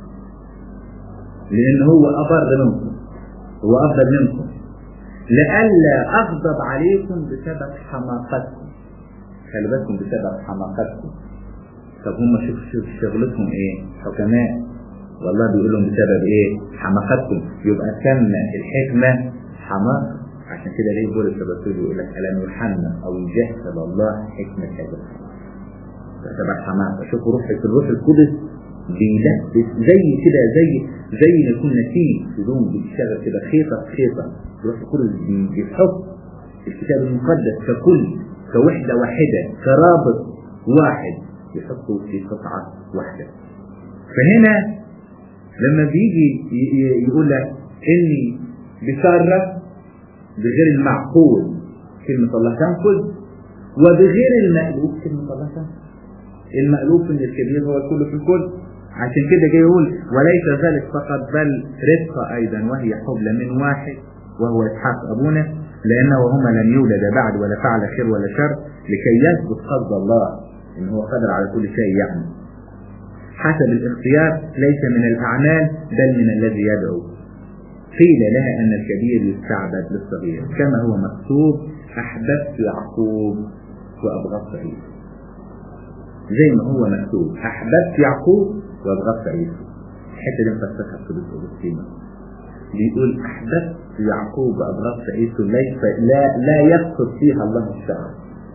لأن هو أبر منكم هو أفضل منكم لئلا أغضب عليكم بسبب حماقتكم خلي بالكم بسبب حماقتكم طب هم شوف شوف شغلتهم ايه حكماء والله بيقول لهم بسبب ايه حماقتكم يبقى سمى الحكمة حماقة عشان كده ليه بولس الرسول يقول لك ألم يحمى أو يجسد الله حكمة هذا بسبب حماقة شوفوا روح الروح القدس بيلبس زي كده زي زي ما يكون نسيج هدوم بيشتغل كده خيطة في خيطة الروح القدس بيحط الكتاب المقدس ككل كوحدة واحدة كرابط واحد يحطه في قطعة واحدة فهنا لما بيجي يقول لك اني بشرة بغير المعقول كلمة الله تنفذ وبغير المألوف كلمة الله تنفذ المألوف ان الكبير هو الكل في الكل عشان كده جاي يقول وليس ذلك فقط بل رزق ايضا وهي حبلى من واحد وهو اسحاق ابونا لانه وهما لم يولد بعد ولا فعل خير ولا شر لكي يثبت قصد الله ان هو قادر على كل شيء يعني حسب الاختيار ليس من الاعمال بل من الذي يدعو قيل لها ان الكبير يستعبد للصغير كما هو مكتوب احببت يعقوب وابغضت عيسى زي ما هو مكتوب احببت يعقوب وابغضت عيسى الحته دي مفسرها في قدس اغسطينوس بيقول احببت يعقوب وابغضت عيسى ليس لا لا يقصد فيها الله الشر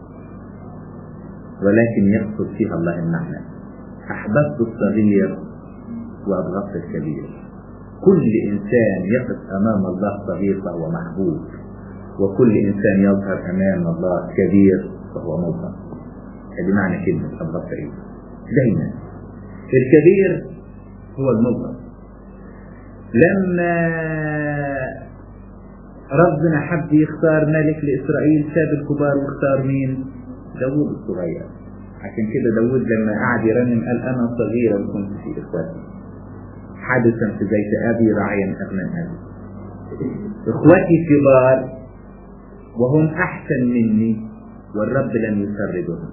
ولكن يقصد فيها الله المعنى احببت الصغير وابغضت الكبير كل انسان يقف امام الله صغير فهو محبوب وكل انسان يظهر امام الله كبير فهو مظهر هذه معنى كلمة أبغضت عيسى دايما الكبير هو المظهر لما ربنا حب يختار ملك لإسرائيل ساب الكبار واختار مين؟ داوود الصغير عشان كده داوود لما قعد يرنم قال أنا صغيرا كنت في إخواتي حدثا في بيت أبي راعيا أغنى أبي إخوتي كبار وهم أحسن مني والرب لم يسردهم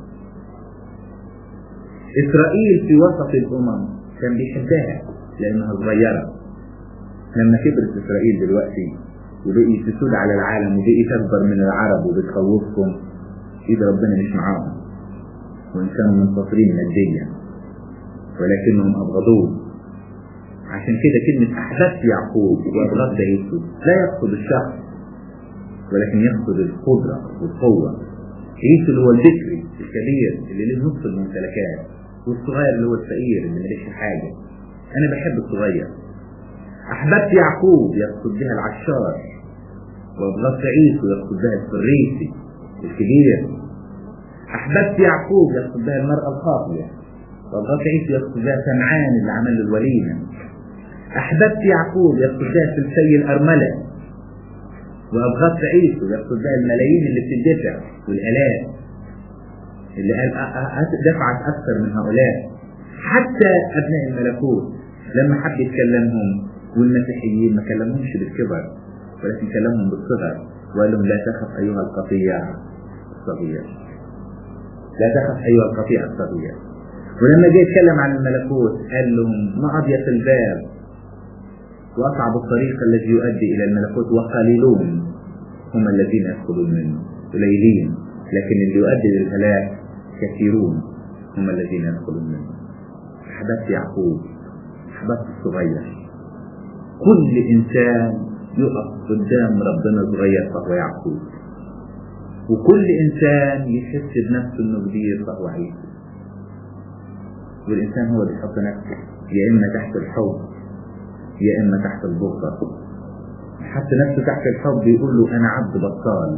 إسرائيل في وسط الأمم كان بيحبها لأنها صغيرة لما كبرت إسرائيل دلوقتي وبقي تسود على العالم وبقي تكبر من العرب وبتخوفكم إذا ربنا مش معاهم وإن كانوا منتصرين ماديا ولكنهم أبغضوه عشان كده كلمة أحببت يعقوب وأبغضت يوسف لا يقصد الشخص ولكن يقصد القدرة والقوة عيسو اللي هو البكري الكبير اللي له نصف الممتلكات والصغير اللي هو الفقير اللي ماليش حاجة أنا بحب الصغير أحببت يعقوب يقصد بها العشار وأبغضت عيسو يقصد بها الفريسي الكبير أحببت يعقوب يقصد بها المرأة الخاطية وأبغضت عيسو يقصد بها سمعان اللي عمل له الوليمة أحببت يعقوب يقصد بها سلسي الأرملة وأبغضت عيسو يقصد بها الملايين اللي بتدفع والآلاف اللي قال دفعت أكثر من هؤلاء حتى أبناء الملكوت لما حب يتكلمهم والمسيحيين ما كلمهمش بالكبر ولكن كلمهم بالصغر وقال لهم لا تخف أيها القطيع الصغير لا تخف أيها القطيع الصغير ولما جاء يتكلم عن الملكوت قال لهم ما أضيق الباب وأصعب الطريق الذي يؤدي إلى الملكوت وقليلون هم الذين يدخلون منه قليلين لكن اللي يؤدي للهلاك كثيرون هم الذين يدخلون منه أحببت يعقوب أحببت الصغير كل إنسان يقف قدام ربنا صغير فهو يعقوب وكل إنسان يحس بنفسه إنه كبير فهو عيسى والإنسان هو اللي يحط نفسه يا إما تحت الحب يا إما تحت البغضة حط نفسه تحت الحب يقول له أنا عبد بطال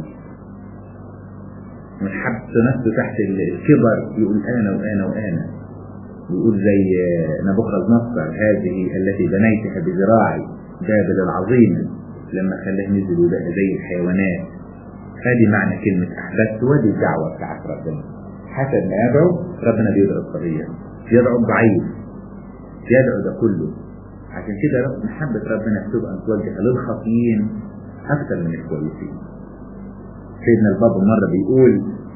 وحط نفسه تحت الكبر يقول أنا وأنا وأنا يقول زي نبوخذ نصر هذه التي بنيتها بذراعي بابل العظيمة لما خلاه نزل وبقى زي الحيوانات هذه معنى كلمة أحببت ودي الدعوة بتاعت ربنا حسب ما يدعو ربنا بيدعو الصغير يدعو الضعيف يدعو ده كله عشان كده رب محبة ربنا بتبقى متوجهة للخاطئين أكثر من الكويسين سيدنا البابا مرة بيقول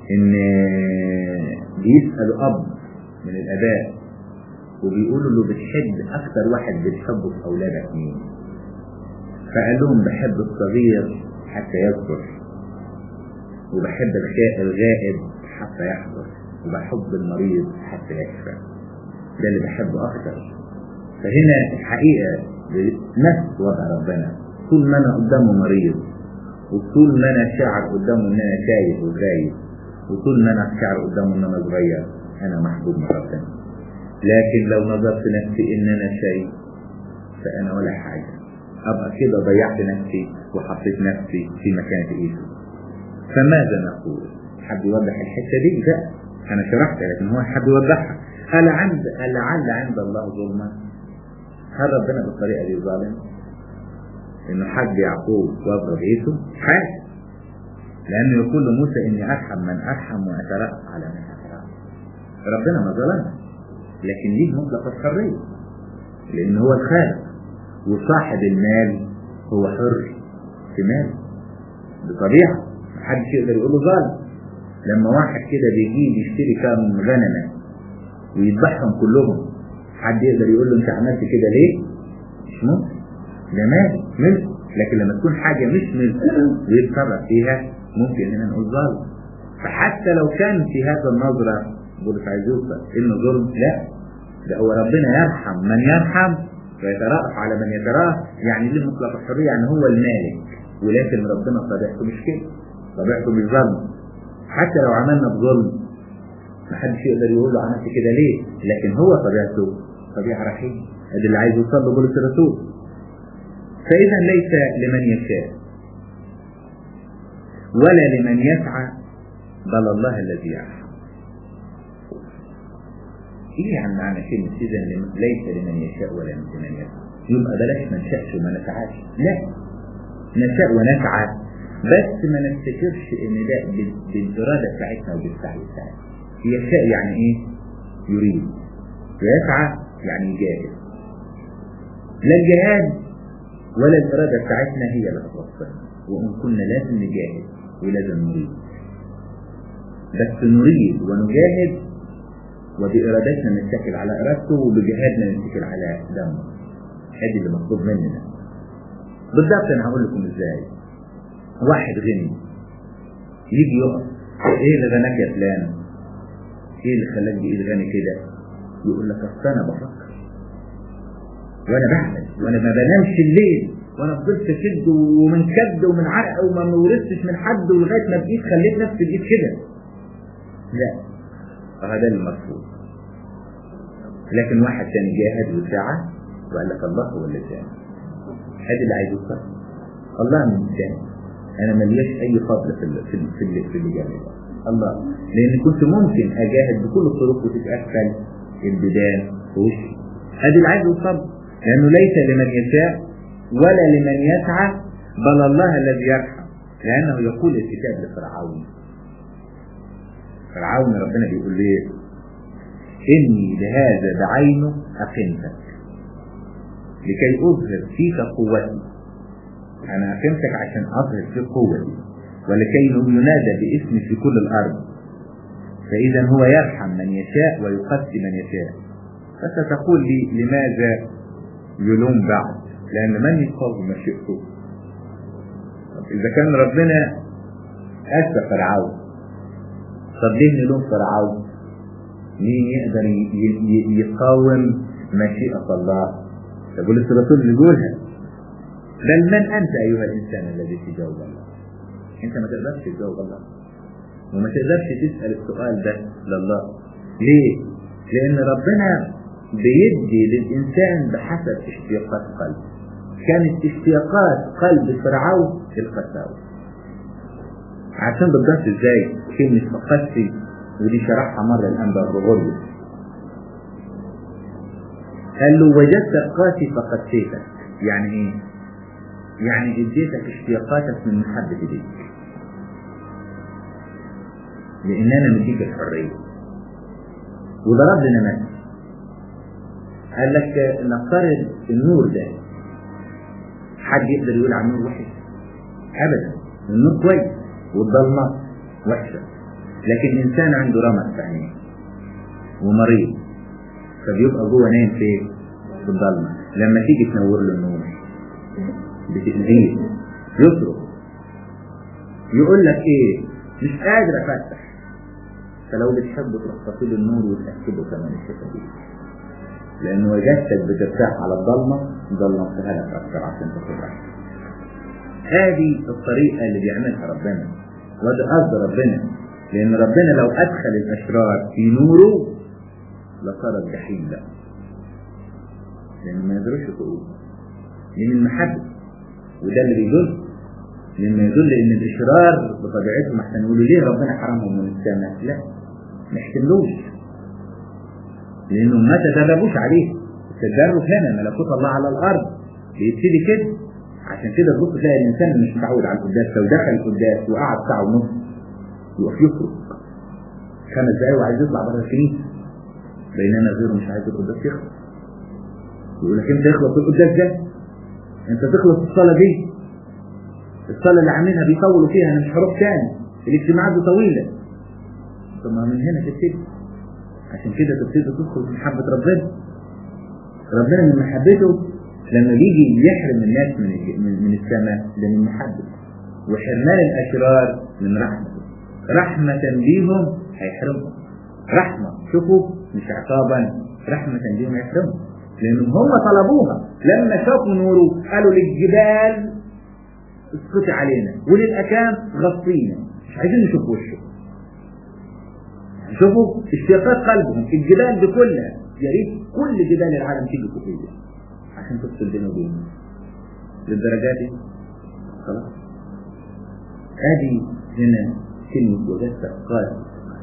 ان بيسألوا اب من الاباء وبيقولوا له بتحب اكتر واحد بتحبه في اولادك مين فقال لهم بحب الصغير حتى يكبر وبحب الغائب حتى يحضر وبحب المريض حتى يشفى ده اللي بحبه اكتر فهنا الحقيقة نفس وضع ربنا طول ما انا قدامه مريض وطول ما انا شاعر قدامه ان انا تايه وغايب وطول ما انا شاعر قدامه ان انا صغير انا محبوب من ربنا لكن لو نظرت نفسي ان انا شيء فانا ولا حاجة ابقى كده ضيعت نفسي وحطيت نفسي في مكانة ايده فماذا نقول حد يوضح الحتة دي لا انا شرحت لكن هو حد يوضحها هل عند لعل عند الله ظلما هل ربنا بالطريقة دي ظالم انه حد يعقوب واضرب عيسو حاجة لانه يقول لموسى اني ارحم من ارحم واترأف على من اترأف ربنا ما ظلمنا لكن ليه مطلق الحرية لان هو الخالق وصاحب المال هو حر في ماله بطبيعة محدش يقدر يقول له ظالم لما واحد كده بيجيب يشتري كام غنمة ويذبحهم كلهم حد يقدر يقول له انت عملت كده ليه مش ممكن ده مال ملك لكن لما تكون حاجة مش ملك ويتصرف فيها ممكن ان نقول ظالم فحتى لو كان في هذا النظرة بولس عايز يوصل انه ظلم لا ده هو ربنا يرحم من يرحم ويترأف على من يترأف يعني ليه مطلق الحرية يعني هو المالك ولكن ربنا طبيعته مش كده طبيعته مش ظلم حتى لو عملنا بظلم محدش يقدر يقول له عملت كده ليه لكن هو طبيعته طبيعة رحيم ادي اللي عايز يوصل له بولس الرسول فإذا ليس لمن يشاء ولا لمن يسعى بل الله الذي يرحم ايه يعني معنى كلمة اذا ليس لمن يشاء ولا لمن يسعى يبقى بلاش ما نشاءش وما نسعاش لا نشاء ونسعى بس ما نفتكرش ان ده بالإرادة بتاعتنا وبالسعي بتاعتنا يشاء يعني ايه يريد ويسعى يعني يجاهد لا الجهاد ولا الإرادة بتاعتنا هي اللي هتوصلنا وإن كنا لازم نجاهد ولازم نريد بس نريد ونجاهد وبإرادتنا نتكل على إرادته وبجهادنا نتكل على دمه هذه اللي مطلوب مننا بالضبط أنا هقول لكم إزاي واحد غني يجي يقف إيه اللي غناك يا فلان إيه اللي خلاك بإيد غني كده يقول لك أصل أنا بفكر وانا بعمل وانا ما بنامش الليل وانا فضلت اشد ومن كد ومن عرق وما ورثتش من حد ولغايه ما بقيت خليت نفسي بقيت كده لا فهذا المرفوض لكن واحد تاني جاهد وسعى وقال لك الله هو اللي جاهد هذا اللي عايز يوصل الله من الثاني انا ملياش اي فضل في اللي في اللي في اللي, في اللي جاهد الله لان كنت ممكن اجاهد بكل الطرق وتتقفل البدايه في وشي هذا اللي عايز يوصل لأنه ليس لمن يشاء ولا لمن يسعى بل الله الذي يرحم لأنه يقول الكتاب لفرعون فرعون ربنا بيقول ليه إني لهذا بعينه أقمتك لكي أظهر فيك قوتي أنا أقمتك عشان أظهر فيك قوتي ولكي ينادى باسمي في كل الأرض فإذا هو يرحم من يشاء ويقسي من يشاء فستقول لي لماذا يلوم بعد لأن من يقاوم مشيئته إذا كان ربنا أسى فرعون طب ليه نلوم فرعون مين يقدر يقاوم مشيئة الله يقول الرسول يقولها بل من أنت أيها الإنسان الذي تجاوب الله أنت ما تقدرش تجاوب الله وما تقدرش تسأل السؤال ده لله ليه؟ لأن ربنا بيدي للإنسان بحسب اشتياقات قلبه كانت اشتياقات قلب فرعون القساوة عشان بالضبط ازاي كلمة فقدتي ودي شرحها مرة الأنبا الرغولي قال له وجدت رقاتي فقدتك يعني ايه يعني اديتك اشتياقاتك من محبة ليك لان انا مديك الحرية وضرب لنا مثل قال لك نفترض النور ده حد يقدر يقول عن النور وحش ابدا النور كويس والضلمه وحشه لكن إنسان عنده رمق في عينيه ومريض فبيبقى جوه نايم في في الضلمة لما تيجي تنور له النور بتأذيه يصرخ يقول لك ايه مش قادر افتح فلو بتحب تروح تطيل النور وتأكده كمان الشفافية لأن وجدتك بترتاح على الضلمة ضلمتها لك أكثر عشان تاخد راحتك هذه الطريقة اللي بيعملها ربنا وده قصد ربنا لأن ربنا لو أدخل الأشرار في نوره لصارت جحيم له لأنه ما يقدروش يطلعوه من المحبة وده اللي بيدل لما يدل ان الاشرار بطبيعتهم احسن يقولوا ليه ربنا حرمهم من السماء لا ما يحتملوش لانهم ما تدربوش عليه التدرب هنا ملكوت الله على الارض بيبتدي كده عشان كده تبص تلاقي الانسان مش متعود على القداس لو دخل القداس وقعد ساعه ونص يقف يخرج خمس دقايق وعايز يطلع بره الكنيسه بينما غيره مش عايز القداس يخلص يقول لك انت يخلص القداس ده انت تخلص الصلاه دي الصلاه اللي عاملها بيطولوا فيها انا مش هروح تاني الاجتماعات دي طويله طب ما من هنا تبتدي عشان كده تبتدي تدخل في محبه ربنا ربنا من محبته لما يجي يحرم الناس من من, من السماء ده من محبته وحرمان الاشرار من رحمته رحمة بيهم هيحرمهم رحمة شوفوا مش عقابا رحمة بيهم هيحرمهم لأنهم هم طلبوها لما شافوا نوره قالوا للجبال اسقطي علينا وللأكام غطينا مش عايزين نشوف وشه شوفوا اشتياقات قلبهم الجبال دي كلها يا ريت كل جبال العالم تيجي فوقيه عشان تفصل بينه وبينه للدرجات دي خلاص ادي هنا كلمة وجدتك قاسي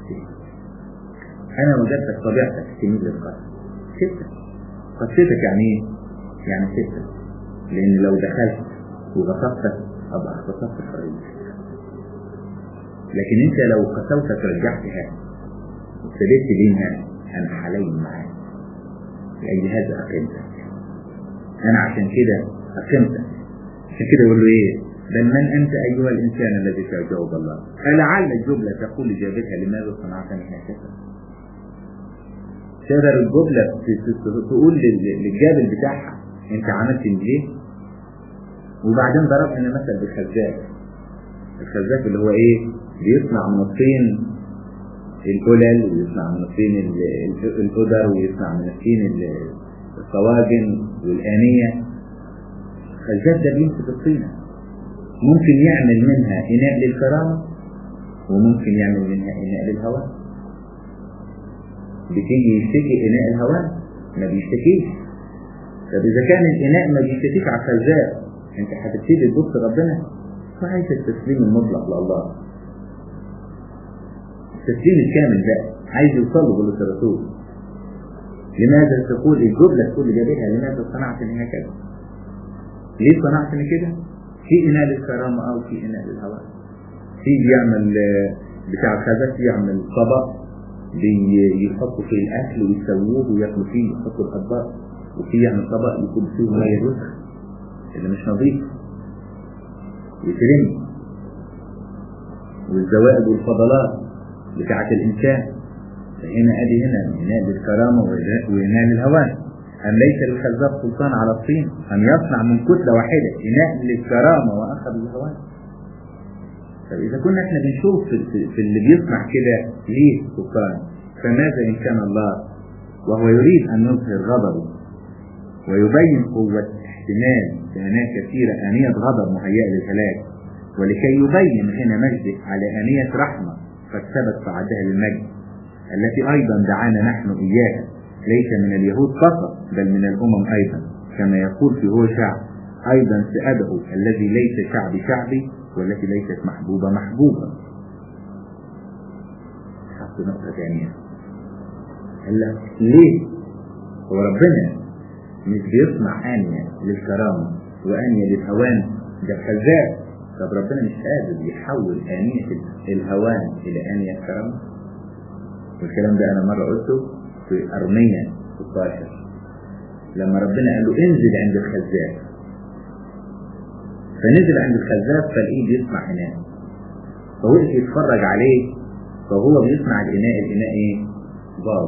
انا وجدتك طبيعتك تميل للقاسي ستة قسيتك يعني ايه؟ يعني ستة لان لو دخلت وغصبتك ابقى اغتصبت حريتك لكن انت لو قسوتك رجعتها وابتديت بينها انا حليم معاك لأجل هذا أقمتك أنا عشان كده أقمتك عشان كده يقول له إيه بل من أنت أيها الإنسان الذي تجاوب الله فلعل الجملة تقول لجابتها لماذا صنعتني هكذا تقدر الجملة تقول للجابل بتاعها أنت عملت ليه وبعدين ضرب هنا مثل بالخزاف الخزاف اللي هو إيه بيصنع من الطين الكلل ويصنع من الطين القدر ويصنع من الطين الطواجن والآنية الخزاف ده بيمسك الطينة ممكن يعمل منها إناء للكرامة وممكن يعمل منها إناء للهواء بتيجي يشتكي إناء الهواء ما بيشتكيش طب إذا كان الإناء ما بيشتكيش على الخزاف أنت هتبتدي تبص ربنا فعايز التسليم المطلق لله التسليم الكامل ده عايز يوصل له بولس الرسول لماذا تقول الجملة تقول لجابتها لماذا صنعتني هكذا؟ ليه صنعتني كده؟ في إناء للكرامة أو في إناء للهواء في بيعمل بتاع الخزف يعمل طبق بيحطوا فيه الأكل ويسووه وياكلوا فيه يحطوا الأطباق وفي يعمل طبق يكون فيه مية وسخ اللي مش نظيف يترمي والزوائد والفضلات بتاعة الإنسان فهنا أدي هنا إناء للكرامة وإناء للهوان أم ليس للخزاب سلطان على الطين أم يصنع من كتلة واحدة إناء للكرامة وآخر للهوان طب إذا كنا إحنا بنشوف في اللي بيصنع كده ليه سلطان فماذا إن كان الله وهو يريد أن يظهر غضبه ويبين قوة احتمال هناك كثيرة آنية غضب مهيئة للهلاك ولكي يبين هنا مجده على آنية رحمة قد ثبت صعدها للمجد التي أيضا دعانا نحن إياها ليس من اليهود فقط بل من الأمم أيضا كما يقول في هوشع أيضا سأده الذي ليس شعبي شعبي والتي ليست محبوبة محبوبة حط نقطة ثانية هلا ليه هو ربنا مش بيصنع آنية للكرامة وآنية للهوان ده الخزاف طب ربنا مش قادر يحول آنية الهوان إلى آنية الكرامة والكلام ده أنا مرة قلته في أرمية 16 لما ربنا قال له انزل عند الخزاف فنزل عند الخزاف فلقيه بيسمع هناك فوقف يتفرج عليه فهو بيصنع الإناء الإناء إيه؟ باظ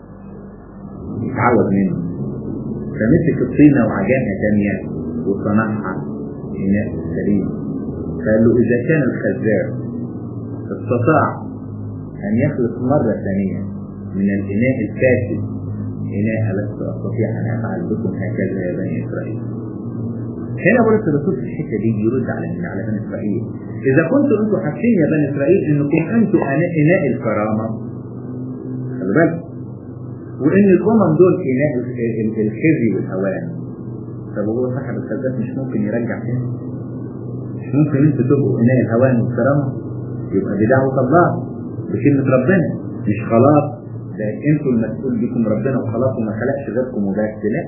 يتعود منه فمسك الطينة وعجنها تانية وصنعها إناء سليم فقال له إذا كان الخزاع استطاع أن يخلق مرة ثانية من الإناء الفاسد إناء لست أستطيع أن أفعل بكم هكذا يا بني إسرائيل هنا بولس الرسول في الحتة دي يرد على من على بني إسرائيل إذا كنتوا أنتم حاسين يا بني إسرائيل إنكم أنتم إناء الكرامة خلي بالك وإن الأمم دول إناء الخزي والهوان طب هو صاحب الخزات مش ممكن يرجع تاني مش ممكن انتوا تبقوا إناء الهوان والكرامة يبقى دي دعوة الله بكلمة ربنا مش خلاص ده انتوا المسؤول بكم ربنا وخلاص وما خلقش غيركم وبس لا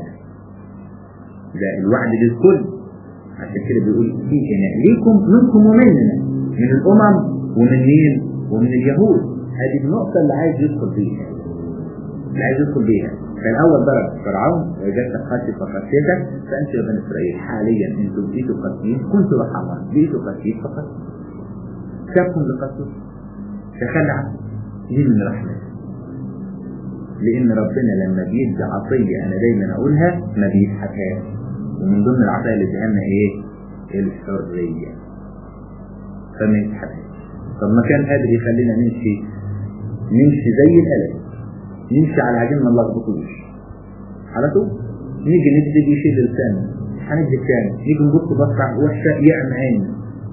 ده الوعد للكل عشان كده بيقول في إناء ليكم منكم ومننا من الأمم ومن مين ومن اليهود هذه النقطة اللي عايز يدخل فيها اللي عايز يدخل بيها فالأول ضرب فرعون وجدت خاسي فخسيتك فأنت يا بني إسرائيل حاليا أنتم بقيتوا قاسيين كنتوا رحمة بقيتوا قاسيين فقط سابكم لقسوة تخلى عنه دي من رحمته لأن ربنا لما بيدي عطية أنا دايما أقولها ما بيسحبهاش ومن ضمن العطايا اللي اداها إيه؟ الحرية فما يسحبهاش طب ما كان قادر يخلينا نمشي نمشي زي القلم نمشي على عجين ما نلخبطوش على طول نيجي نكذب يشيل لسانه هندي الثاني نيجي نبص بصة وحشة يعمى عين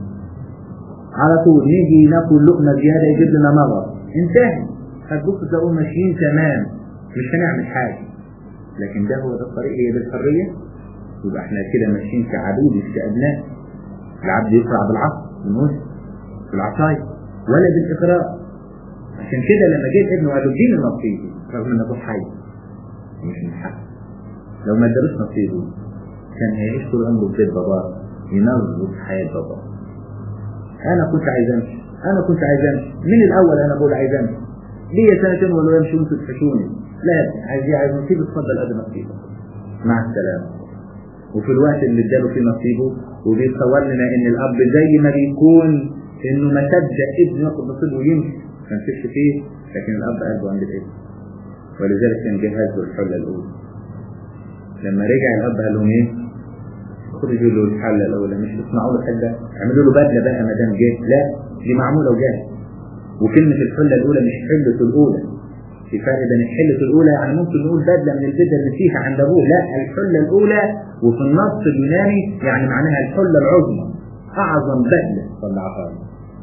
على طول نيجي ناكل لقمة زيادة يجيب لنا مغص انتهى هتبص تلاقوا ماشيين تمام مش هنعمل حاجة لكن ده هو ده الطريق هي بالحرية يبقى احنا كده ماشيين كعبيد مش كأبناء العبد يقرع بالعصا بالنص بالعصاية ولا بالإقراء عشان كده لما جه ابنه قال له اديني نصيبي رغم ان ابوه حي مش من حق لو ما ادالوش نصيبه كان هيعيش طول عمره في بيت باباه ينظف حياة باباه انا كنت عايز امشي انا كنت عايز امشي من الاول انا بقول عايز امشي ليه سنتين ولا امشي وانتوا تفشوني لا عايز عايز نصيب اتفضل ادي نصيبك مع السلامه وفي الوقت اللي اداله فيه نصيبه وبيتصور لنا ان الاب زي ما بيكون انه ما صدق ابنه ياخد نصيبه ويمشي ما نفش فيه لكن الاب قلبه عند الابن ولذلك كان جهاز له الحله الاولى لما رجع الاب قال لهم ايه خرجوا له الحله الاولى مش اسمعوا له حله اعملوا له بدله بقى ما دام جه لا دي معموله وجاهز وكلمه الحله الاولى مش حله الاولى في فرق بين الحله الاولى يعني ممكن نقول بدله من البدله اللي فيها عند ابوه لا الحله الاولى وفي النص اليوناني يعني معناها الحله العظمى اعظم بدله طلعها له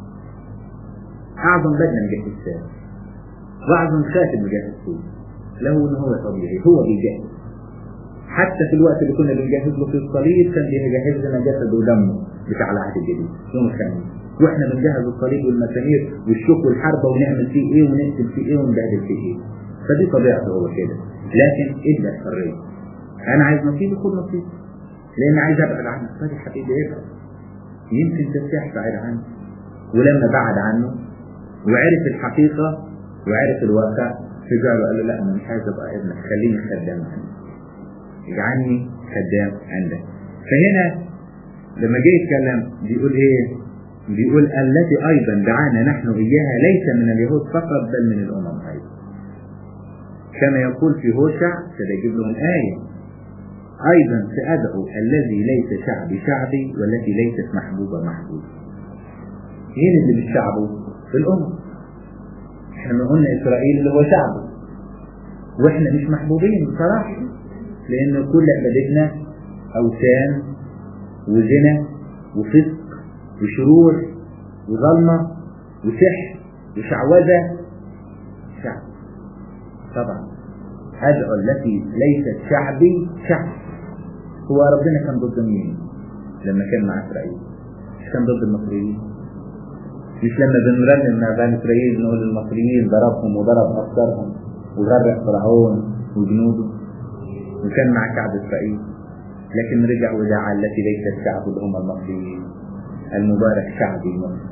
اعظم بدله من جهه السابق واعظم خاتم من جهه السوق له ان هو طبيعي هو بيجهز حتى في الوقت اللي كنا بنجهز له في الصليب كان بيجهز لنا جسده ودمه بتاع العهد الجديد يوم الخميس واحنا بنجهز الصليب والمسامير والشوك والحربه ونعمل فيه ايه ونقتل فيه ايه ونبهدل فيه ايه فدي طبيعته هو كده لكن ادى الحريه انا عايز نصيبي خد نصيبي لان عايز ابعد عنك طيب يا حبيبي ابعد يمكن ترتاح بعيد عنه ولما بعد عنه وعرف الحقيقه وعرف الواقع رجع له قال له لا انا مش عايز ابقى ابنك خليني خدام عندك اجعلني خدام عندك فهنا لما جه يتكلم بيقول ايه بيقول التي ايضا دعانا نحن اياها ليس من اليهود فقط بل من الامم ايضا كما يقول في هوشع سيجيب لهم آية أيضا سأدعو الذي ليس شعبي شعبي والتي ليست محبوبة محبوبة مين اللي مش شعبه؟ الأمم احنا قلنا إسرائيل اللي هو شعبه واحنا مش محبوبين بصراحة لأن كل عبادتنا أوثان وزنا وفسق وشرور وظلمة وسحر وشعوذة شعب طبعا أدعو التي ليست شعبي شعب هو ربنا كان ضد مين لما كان مع إسرائيل مش كان ضد المصريين مش لما بنرنم مع بني إسرائيل نقول المصريين ضربهم وضرب أفكارهم وغرق فرعون وجنوده وكان مع شعب إسرائيل لكن رجع ودعا التي ليست شعب اللي هم المصريين المبارك شعبي مصر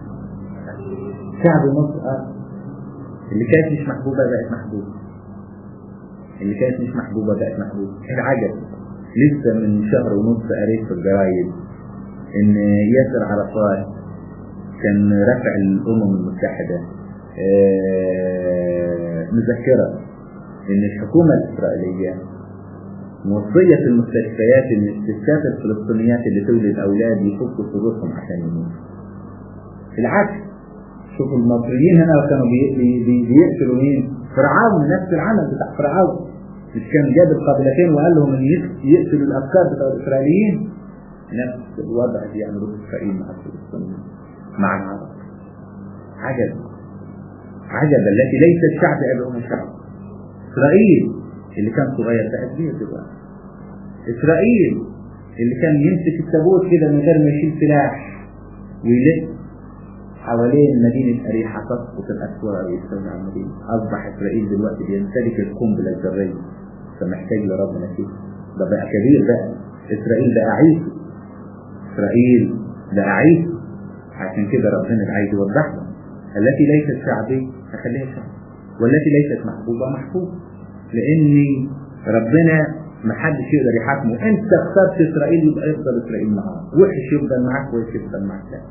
شعب مصر آه. اللي كانت مش محبوبة بقت محبوبة اللي كانت مش محبوبة بقت محبوبة العجب لسه من شهر ونص قريت في الجرايد ان ياسر عرفات كان رفع الامم المتحدة آه مذكرة ان الحكومة الاسرائيلية موصية في المستشفيات ان الستات الفلسطينيات اللي تولد اولاد يفكوا صدورهم عشان يموتوا العكس شوفوا المصريين هنا كانوا بي بي بي بيقتلوا مين؟ فرعون نفس العمل بتاع فرعون مش كان جاب القبيلتين وقال لهم ان يقتلوا الافكار بتاع الاسرائيليين نفس الوضع اللي يعملوه اسرائيل مع الفلسطينيين مع العرب عجب عجب التي ليست شعب ادعوهم شعب اسرائيل اللي كان صغير بقى كبير دلوقتي اسرائيل اللي كان يمسك التابوت كده من غير ما يشيل سلاح ويلف حوالين مدينة أريحة تسقط الأسوار ويستولي على المدينة أصبح إسرائيل دلوقتي بيمتلك القنبلة الذرية فمحتاج لربنا فيه ده بقى كبير بقى إسرائيل بقى عيسى إسرائيل بقى عيسى عشان كده ربنا عايز يوضح لهم التي ليست شعبي أخليها شعب والتي ليست محبوبة محبوبة لأن ربنا ما حدش يقدر يحاكمه انت اخترت اسرائيل يبقى يفضل اسرائيل معاك وحش يفضل معاك وحش يفضل معاك لا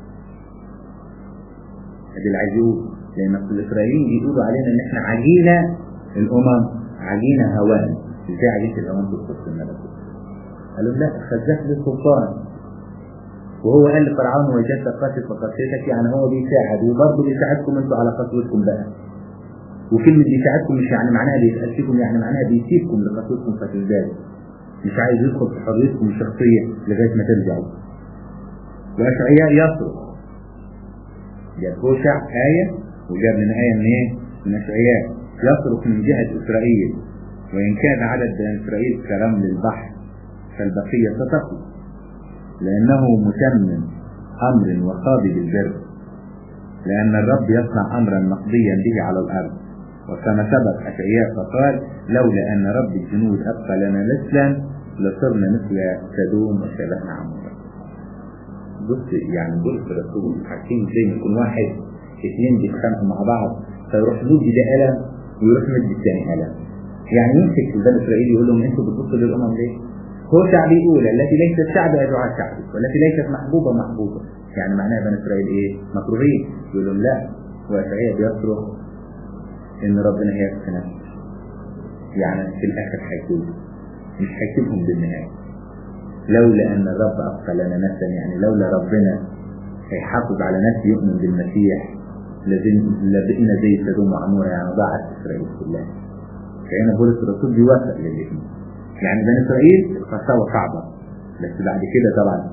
ادي العجوز لان الاسرائيليين بيقولوا علينا ان احنا عجينه الامم عجينه هوان ازاي عجينه الهوان تدخل في الملكوت قالوا لا خزاك للسلطان وهو قال لفرعون وجدت قاتل فقتلتك يعني هو بيساعد وبرضه بيساعدكم انتوا على قتلتكم بقى وكلمة بيساعدكم مش يعني معناها بيتأسفكم يعني معناها بيسيبكم لقتلكم فتزدادوا مش عايز يدخل في حريتكم الشخصية لغاية ما ترجعوا وأشعياء يصرخ جاب هوشع آية وجاب لنا آية من إيه؟ من أشعياء يصرخ من جهة إسرائيل وإن كان عدد إسرائيل كرمل البحر فالبقية ستقوى لأنه متمم أمر وقابل البر لأن الرب يصنع أمرا مقضيا به على الأرض وكما سبق أشعياء فقال لولا أن رب الجنود أبقى لنا مثلا لصرنا مثل سدوم وشبهنا عمورا بص يعني بص رسول حكيم زي ما يكون واحد اثنين بيتخانقوا مع بعض فيروح مدي ده قلم ويروح مدي الثاني قلم يعني يمسك بني اسرائيل يقول لهم انتوا بتبصوا للامم ليه؟ هو شعبي يقول التي ليست شعب ادعاء شعبي والتي ليست محبوبه محبوبه يعني معناها بني اسرائيل ايه؟ مكروهين يقول لهم لا واشعياء بيصرخ ان ربنا هيكفي نفسه يعني في الاخر هيكون مش هيسيبهم بالنهايه لولا ان الرب ابقى لنا نفسا يعني لولا ربنا هيحافظ على نفسه يؤمن بالمسيح لبقينا زي سدوم وعمورة يعني ضاعت اسرائيل كلها كأن بولس الرسول بيوافق للاثنين يعني بني اسرائيل خساره صعبه بس بعد كده طبعا